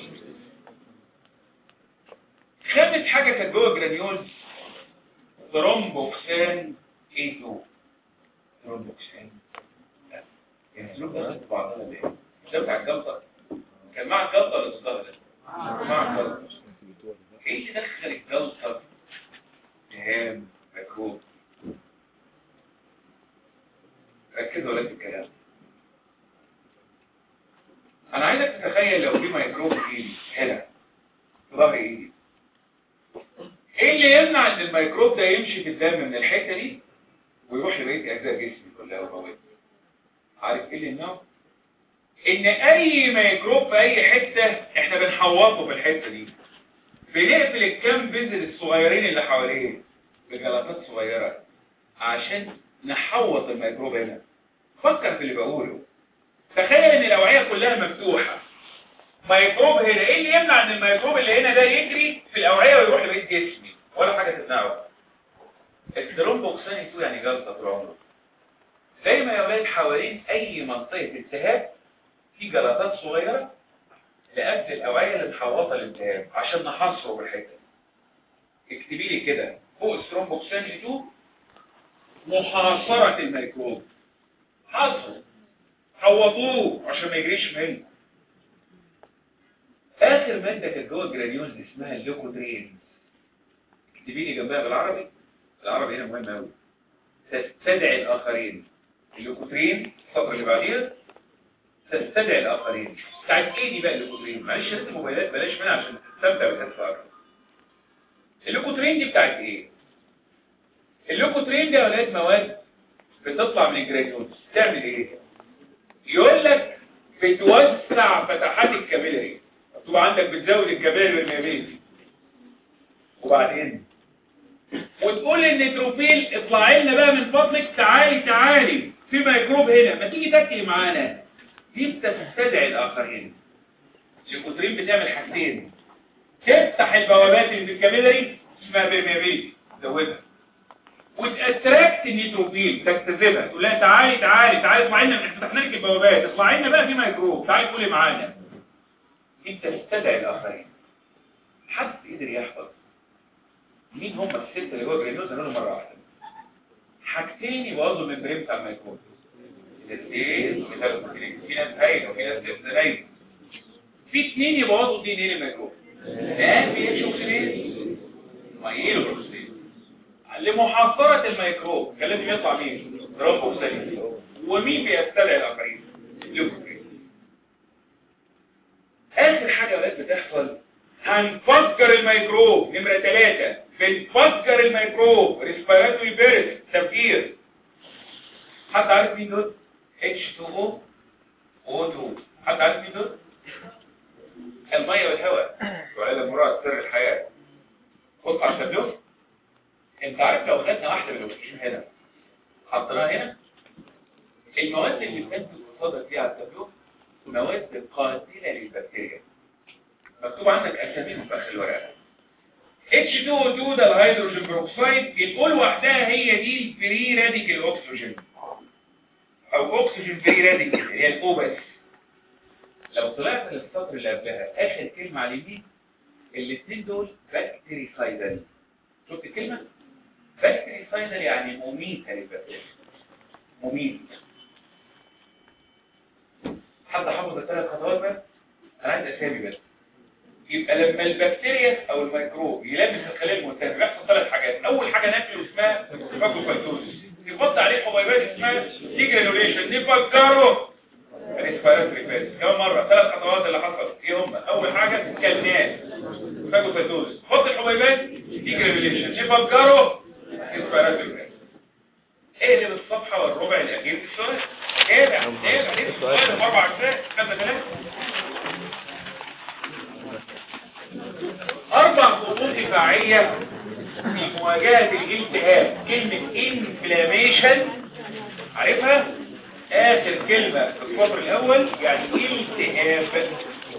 خامس حاجه كانت جوه الجرانيول ثرومبوكسان A2 ثرومبوكسان لا. يعني السلوك ده ضد بعضها ليه؟ ده بتاع الجلطه كان مع الجلطه ولا ضدها ده؟ مع الجلطه ايه اللي دخل الجلطه جهام ميكروب ركزوا ولا في الكلام انا عايزك تتخيل لو في ميكروب في ايدي هنا في ظهر ايدي ايه اللي يمنع ان الميكروب ده يمشي في الدم من الحته دي ويروح لبقيه اجزاء جسمي كلها ومواد عارف ايه اللي يمنعه ان اي ميكروب في اي حته احنا بنحوطه في الحته دي بنقفل الكام بذر الصغيرين اللي حواليه بجلطات صغيره عشان نحوط الميكروب هنا فكر في اللي بقوله تخيل ان الاوعيه كلها مفتوحه ميكروب هنا ايه اللي يمنع ان الميكروب اللي هنا ده يجري في الاوعيه ويروح لبقيه جسمي ولا حاجه تمنعه الثرومبوكسان 2 يعني جلطه طول عمره دايما يا اولاد حوالين اي منطقه التهاب في جلطات صغيره لقبل الاوعيه اللي محوطه الالتهاب عشان نحصره بالحته اكتبي لي كده فوق الثرومبوكسان 2 محاصره الميكروب حصر حوطوه عشان ما يجريش منه اخر ماده كانت جوه الجرانيولز اسمها الليكوترين اكتبي لي جنبها بالعربي العربي هنا مهم قوي تستدعي الاخرين الليكوترين الفقره اللي بعديها تستدعي الاخرين بتاعت ايه دي بقى الليكوترين معلش شركه الموبايلات بلاش منها عشان تستمتع بالكتف اكتر الليكوترين دي بتاعت ايه الليكوترين دي يا اولاد مواد بتطلع من الجرانيولز تعمل ايه يقول لك بتوسع فتحات الكابيلاري مكتوب عندك بتزود الكابيلاري والميابيل وبعدين وتقول للنيتروفيل اطلعي لنا بقى من فضلك تعالي تعالي في ميكروب هنا ما تيجي تاكلي معانا دي بتستدعي الاخرين الليكوترين بتعمل حاجتين تفتح البوابات اللي في الكابيلاري اسمها بيرميابيلتي تزودها وتاتراكت النيتروفيل تجتذبها تقول لها تعالي تعالي تعالي اطلعي لنا احنا فتحنا لك البوابات اطلعي لنا بقى في ميكروب تعالي كلي معانا انت تستدعي الاخرين حد قدر يحفظ مين هم الست اللي جوه الجرينوز هنقول مره واحده حاجتين يبوظوا الممبرين بتاع الميكروب الاثنين مثال البروتين في ناس هايله وفي ناس لسه هايله في اثنين يبوظوا الدي ان ايه الميكروب ده بي اتش اوكسيديز مايلو بروتين لمحاصرة الميكروب كان لازم يطلع مين ترومبوكسانين ومين بيستدعي الاخرين ليوكوترين اخر حاجة بقت بتحصل هنفجر الميكروب نمرة ثلاثة بنفجر الميكروب ريسبيراتوري بيرس تفجير حد عارف مين دول H2O O2 حد عارف مين دول المية والهواء وعلى مراد سر الحياة بص على التابلو انت عارف لو خدنا واحدة من الاكسجين هنا حطيناها هنا المواد اللي بتنتج قصادك دي على التابلو مواد قاتلة للبكتيريا مكتوب عندك اساميهم في اخر الورقة H2O2 ده الهيدروجين بروكسيد بتقول وحدها هي دي الفري راديكال اوكسجين او اكسجين فري راديكال هي الاو بس لو طلعت للسطر اللي قبلها اخر كلمة على اليمين الاثنين دول بكتيريسايدال شفت الكلمة بكتيريسايدال يعني مميتة للبكتيريا مميت حد حافظ الثلاث خطوات بس انا عايز اسامي بس يبقى لما البكتيريا او الميكروب يلامس الخليه الملتهبه بيحصل ثلاث حاجات اول حاجه ناكل اسمها فاجوفايتوزيس يحط عليه حبيبات اسمها ديجرانوليشن نفجره ريسبيراتوري فاز كم مره ثلاث خطوات اللي حصلت ايه هم اول حاجه كلناه فاجوفايتوزيس حط الحبيبات ديجرانوليشن نفجره ريسبيراتوري فاز اقلب الصفحه والربع الاخير في السؤال تابع تابع ليه السؤال اربع اجزاء خمسه ثلاثه أربع خطوط دفاعية في مواجهة الالتهاب كلمة inflammation عارفها؟ آخر كلمة في السطر الأول يعني التهاب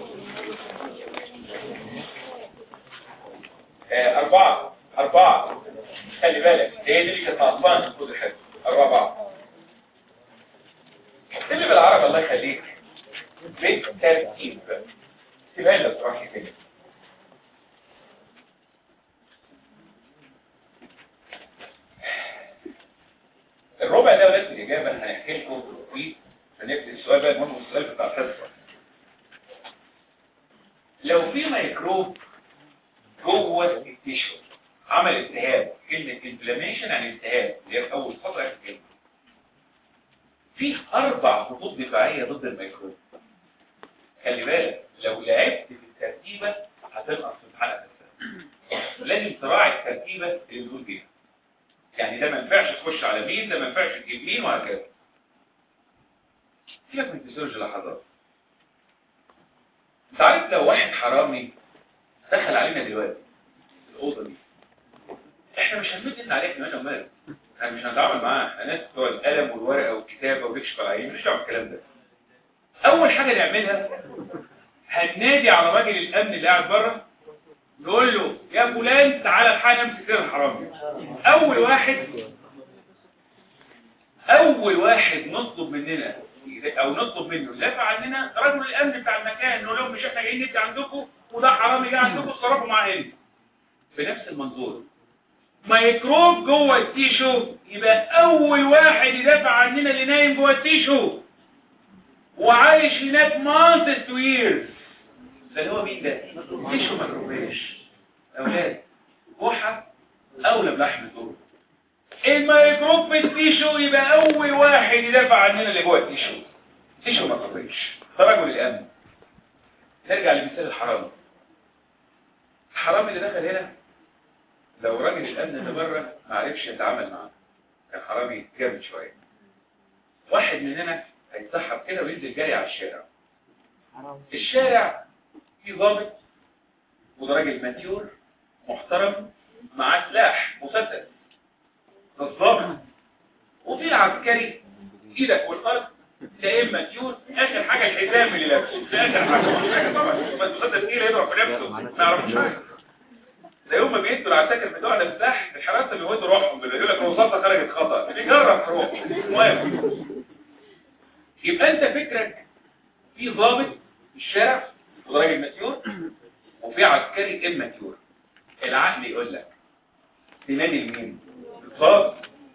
آه أربعة أربعة خلي بالك هي دي اللي كانت ناقصانا في الكود الحفظ أربعة اكتب لي بالعربي الله يخليك بالترتيب سيبها لي لو تروح كده الربع ده ولاد الإجابة هنحكي لكم فيه هنبدأ السؤال بقى المهم السؤال بتاع الحصة لو في ميكروب جوه التيشو عمل التهاب كلمة انفلاميشن عن التهاب اللي هي في أول سطر آخر كلمة في أربع خطوط دفاعية ضد الميكروب خلي بالك لو لعبت في الترتيبة هتنقص في امتحان الأسئلة لازم تراعي الترتيبة اللي بنقول بيها يعني ده ما ينفعش تخش على مين ده ما ينفعش تجيب مين وهكذا سيبك من فيسيولوجي لحظات انت عارف لو واحد حرامي دخل علينا دلوقتي الاوضه دي احنا مش هنمد عليه كمان ومال احنا مش هنتعامل معاه احنا ناس بتوع القلم والورقه والكتابه ونكشف على العين مش دعوه بالكلام ده اول حاجه نعملها هننادي على راجل الامن اللي قاعد بره نقول له يا فلان تعالى الحقنا امسك سير الحرامي اول واحد اول واحد نطلب مننا او نطلب منه يدافع عننا رجل الامن بتاع المكان نقول لهم مش احنا جايين ندي عندكم وده حرامي جه عندكم اتصرفوا معاه هنا بنفس المنظور ميكروب جوه التيشو يبقى اول واحد يدافع عننا اللي نايم جوه التيشو وعايش هناك مانثs تو ييرز ده اللي هو مين ده تيشو ميكروبيش اولاد كحه اولى بلحم الدور الميكروب في التيشو يبقى اول واحد يدافع عننا اللي جوه التيشو تيشو ميكروبيش ده رجل الامن نرجع لمثال الحرامي الحرامي اللي دخل هنا لو راجل الامن اللي بره ما عرفش يتعامل معاه كان حرامي جامد شويه واحد مننا هيتسحب كده وينزل جري على الشارع الشارع فيه ضابط وده راجل ماتيور محترم معاه سلاح مسدس ده الضابط وفي عسكري ايدك والارض لا اما ماتيور اخر حاجه الحزام اللي لابسه ده اخر حاجه طبعا المسدس ايه اللي يضرب في نفسه ما يعرفش حاجه ده يوم ما بيدوا العساكر بتوعنا سلاح الحراسه بيودوا روحهم بيقول لك الرصاصه خرجت خطا بيجرب روح المهم يبقى انت فكرك في ضابط في الشارع وده راجل ماتيور وفي عسكري اماتيور العقل يقول لك تنادي لمين الضابط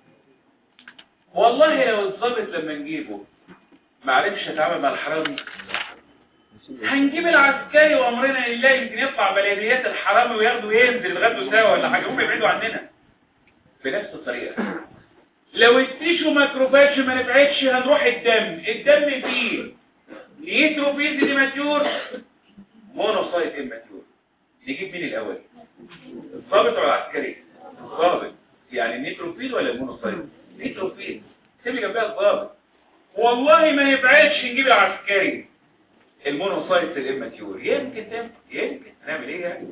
والله لو الضابط لما نجيبه ما عرفش يتعامل مع الحرامي هنجيب العسكري وامرنا لله يمكن يطلع بلديات الحرامي وياخدوا ينزل يتغدوا سوا ولا حاجه هم يبعدوا عننا بنفس الطريقه لو التيشو ماكروفاج ما نفعتش هنروح الدم الدم فيه نيتروفيز ديماتيور مونوسايت اماتيور نجيب مين الاول الضابط ولا العسكري الضابط يعني النيتروفيل ولا المونوسايت نيتروفيل سيب جنبها الضابط والله ما ينفعش نجيب العسكري المونوسايت الاماتيور يمكن تم يمكن هنعمل ايه يعني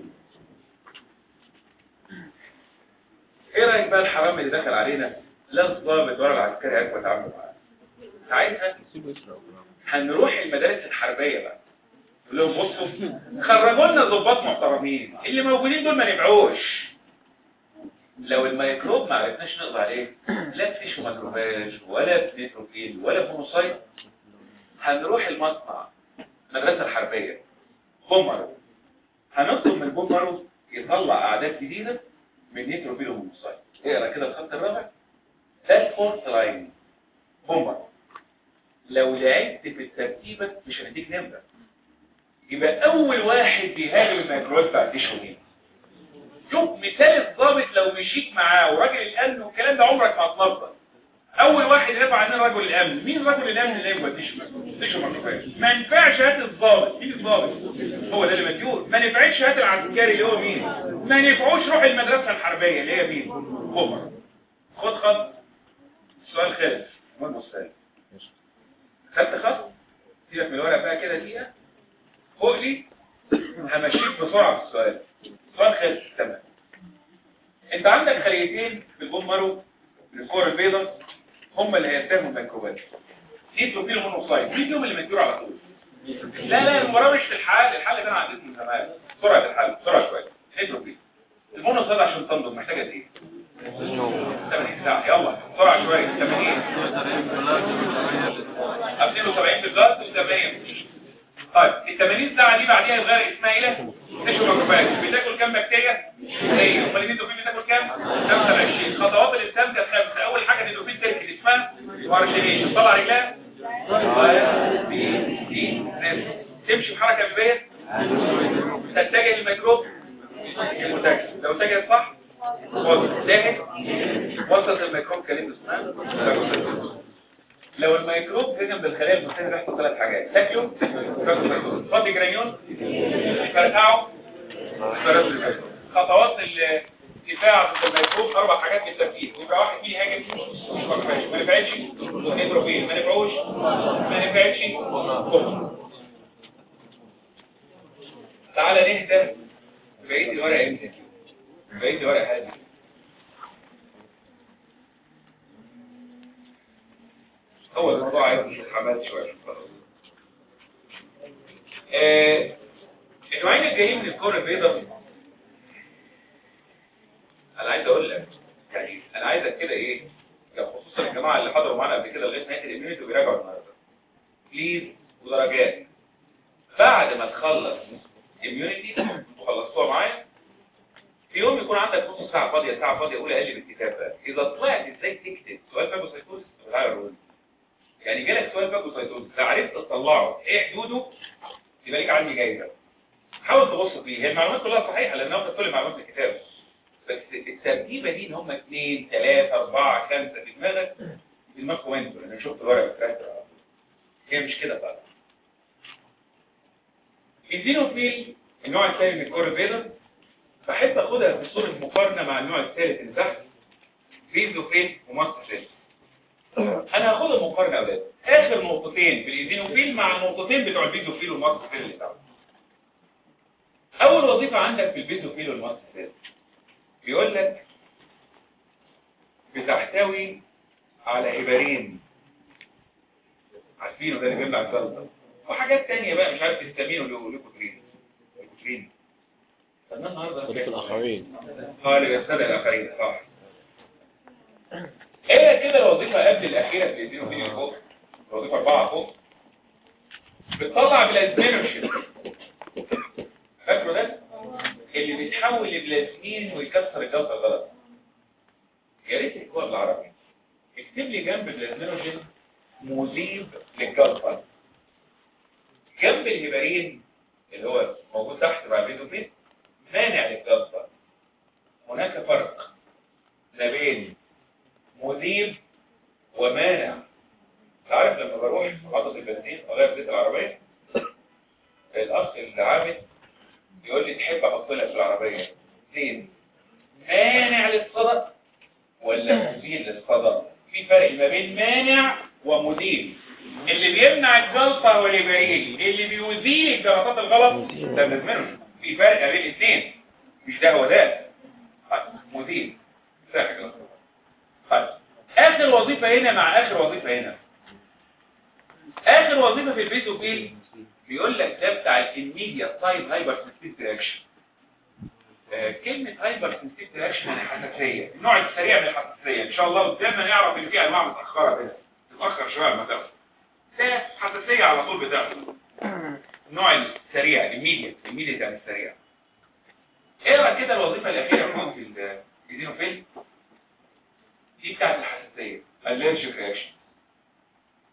ايه رايك بقى الحرامي اللي دخل علينا لا الضابط ولا العسكري عارف يتعامل معاه ساعتها هنروح المدارس الحربيه بقى نقول لهم بصوا خرجوا لنا ضباط محترمين اللي موجودين دول ما نبعوش لو الميكروب ما عرفناش نقضي عليه لا فيش ميكروباج ولا نيتروفيل ولا مونوسايت هنروح المصنع المدرسة الحربية بومرو هنطلب من بومرو يطلع أعداد جديدة من نيتروفيل ومونوسايت اقرا كده الخط الرابع ده الفورت لاين بومرو لو لعبت في الترتيبة مش هنديك نمرة يبقى اول واحد بيهاجم الميكروبات بتاع التشو مين شوف مثال الضابط لو مشيت معاه وراجل الامن والكلام ده عمرك ما هتنظر اول واحد يدافع عننا رجل الامن مين رجل الامن اللي يبقى تشو تشو ميكروبات ما ينفعش هات الضابط مين الضابط هو ده اللي مديون ما نفعتش هات العسكري اللي هو مين ما نفعوش روح المدرسة الحربية اللي هي مين كفر خد خط السؤال خلص المهم السؤال خدت خط سيبك من الورق بقى كده دقيقة فوق لي همشيك بسرعة في السؤال السؤال خلص تمام انت عندك خليتين في البون مارو الكور البيضاء هم اللي هيستهموا الميكروبات نيتروفيل ومونوسايت مين فيهم اللي مديور على طول لا لا المباراة مش في الحل الحل ده انا عديت من زمان سرعة الحل سرعة شوية نيتروفيل المونوسايت عشان تنضم محتاجة قد ايه 80 ساعة يلا بسرعة شوية 80 72 في الجلد و80 طيب ال 80 ساعة دي بعديها يتغير اسمها ايه؟ تشو ميكروبات بتاكل كام بكتيريا؟ هي امال النيتروفيل بتاكل كام؟ 25 خطوات الانسان كانت خمسة اول حاجة النيتروفيل تركز اسمها مارشينيشن طلع رجلها تمشي بحركة بيبية تتجه للميكروب المتاكد لو اتجه صح وسط زاهد وسط الميكروب كلمة اسمها لو الميكروب هجم بالخلايا المسيحة بيحصل ثلاث حاجات تاكله فاضي جرانيون فرقعه خطوات الدفاع ضد الميكروب اربع حاجات بالترتيب يبقى واحد فيه هاجم ما نفعتش نيتروفيل ما نفعوش ما نفعتش تعالى نهدى بقية الورق امتى بقية الورق هادي هو الموضوع عايز حماس شوية آه، النوعين الجايين من الكرة البيضاء انا عايز اقول لك يعني انا عايزك كده ايه لو خصوصا الجماعة اللي حضروا معانا قبل كده لغاية نهاية الاميونيتي وبيراجعوا النهارده بليز ودرجات بعد ما تخلص اميونيتي وخلصتوها معايا في يوم يكون عندك نص ساعة فاضية ساعة فاضية أولى قلب الكتاب بقى إذا طلعت إزاي تكتب سؤال فاجوسايتوز بالعيار الرول يعني جالك سؤال فاجوسايتوز إذا عرفت تطلعه إيه حدوده يبقى ليك عندي جايزة حاول تبص فيه هي المعلومات كلها صحيحة لأن واخد كل المعلومات في الكتاب بس الترتيبة دي إن هم اثنين ثلاثة أربعة خمسة في دماغك في دماغكم أنتوا لأن شفت الورقة بتاعتها على طول. هي مش كده فعلا الزينوفيل النوع الثاني من الكور البيضاء بحب اخدها في صورة مقارنة مع النوع الثالث اللي تحت فيزوفيل وماستوفيل انا هاخدها مقارنة يا اولاد اخر نقطتين في الايزينوفيل مع النقطتين بتوع الفيزوفيل والماستوفيل اللي تحت اول وظيفة عندك في الفيزوفيل والماستوفيل بيقول لك بتحتوي على هبارين عارفينه ده اللي بيمنع الجلطة وحاجات تانية بقى مش عارف تستامين وليكوترين ليكوترين فالناس النهارده صديق الآخرين اه اللي بيستدعي الآخرين صح هي كده الوظيفة قبل الأخيرة في الدين وفين فوق الوظيفة أربعة فوق بتطلع بلازمينوشن فاكره ده؟ اللي بيتحول لبلازمين ويكسر الجلطة الغلط يا ريت يكون بالعربي اكتب لي جنب البلازمينوجين مذيب للجلطة جنب الهبارين اللي هو موجود تحت مع البيزوفين مانع للجلطة هناك فرق ما بين مذيب ومانع تعرف لما بروح محطة البنزين اغير زيت العربية الاخ العامل يقول لي تحب احط لك في العربية اثنين مانع للصدى ولا مزيل للصدى في فرق ما بين مانع ومذيب اللي بيمنع الجلطة هو الإبريل اللي بيزيل الجلطات الغلط ده بنزمنه في فرق بين الاثنين مش ده هو ده طيب مذيب ساحق الجلطة طيب آخر وظيفة هنا مع آخر وظيفة هنا آخر وظيفة في البيزوفيل بيقول لك ده بتاع الانميديا تايب هايبر سنسيتيف رياكشن كلمة هايبر سنسيتيف رياكشن يعني حساسية النوع السريع من الحساسية ان شاء الله قدامنا نعرف ان في انواع متأخرة كده تتأخر شوية ما تاخد ده حساسية على طول بتاخد النوع السريع الميديا الميديا يعني السريع اقرا كده الوظيفة الأخيرة فوق في الزينوفيل دي بتاعت الحساسية allergic reaction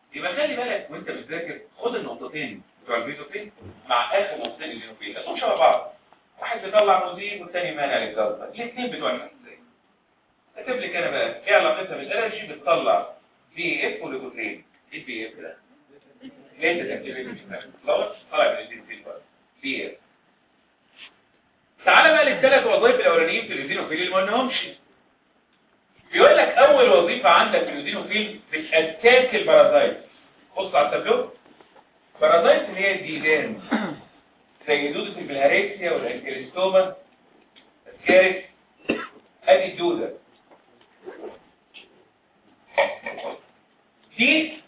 يبقى خلي بالك وانت بتذاكر خد النقطتين بتوع الفيزوفين مع اخر نقطتين الفيزوفين بس شبه بعض واحد بيطلع مزيد والثاني مانع للجلطه الاثنين بتوع الفيزوفين كاتب لك انا بقى ايه علاقتها بالالرجي بتطلع بي اف وليكوترين ايه بي اف ده؟ ليه انت تكتب خلاص طلع من الدين بقى بي اف تعالى بقى للثلاث وظائف الاولانيين في الايزينوفيل اللي ما قلناهمش بيقول لك اول وظيفه عندك في الايزينوفيل بتاتاك البارازايت بص على التابلو بارازايت اللي هي الديدان زي دودة البلهارسيا والانكليستوما الكارث ادي الدودة دي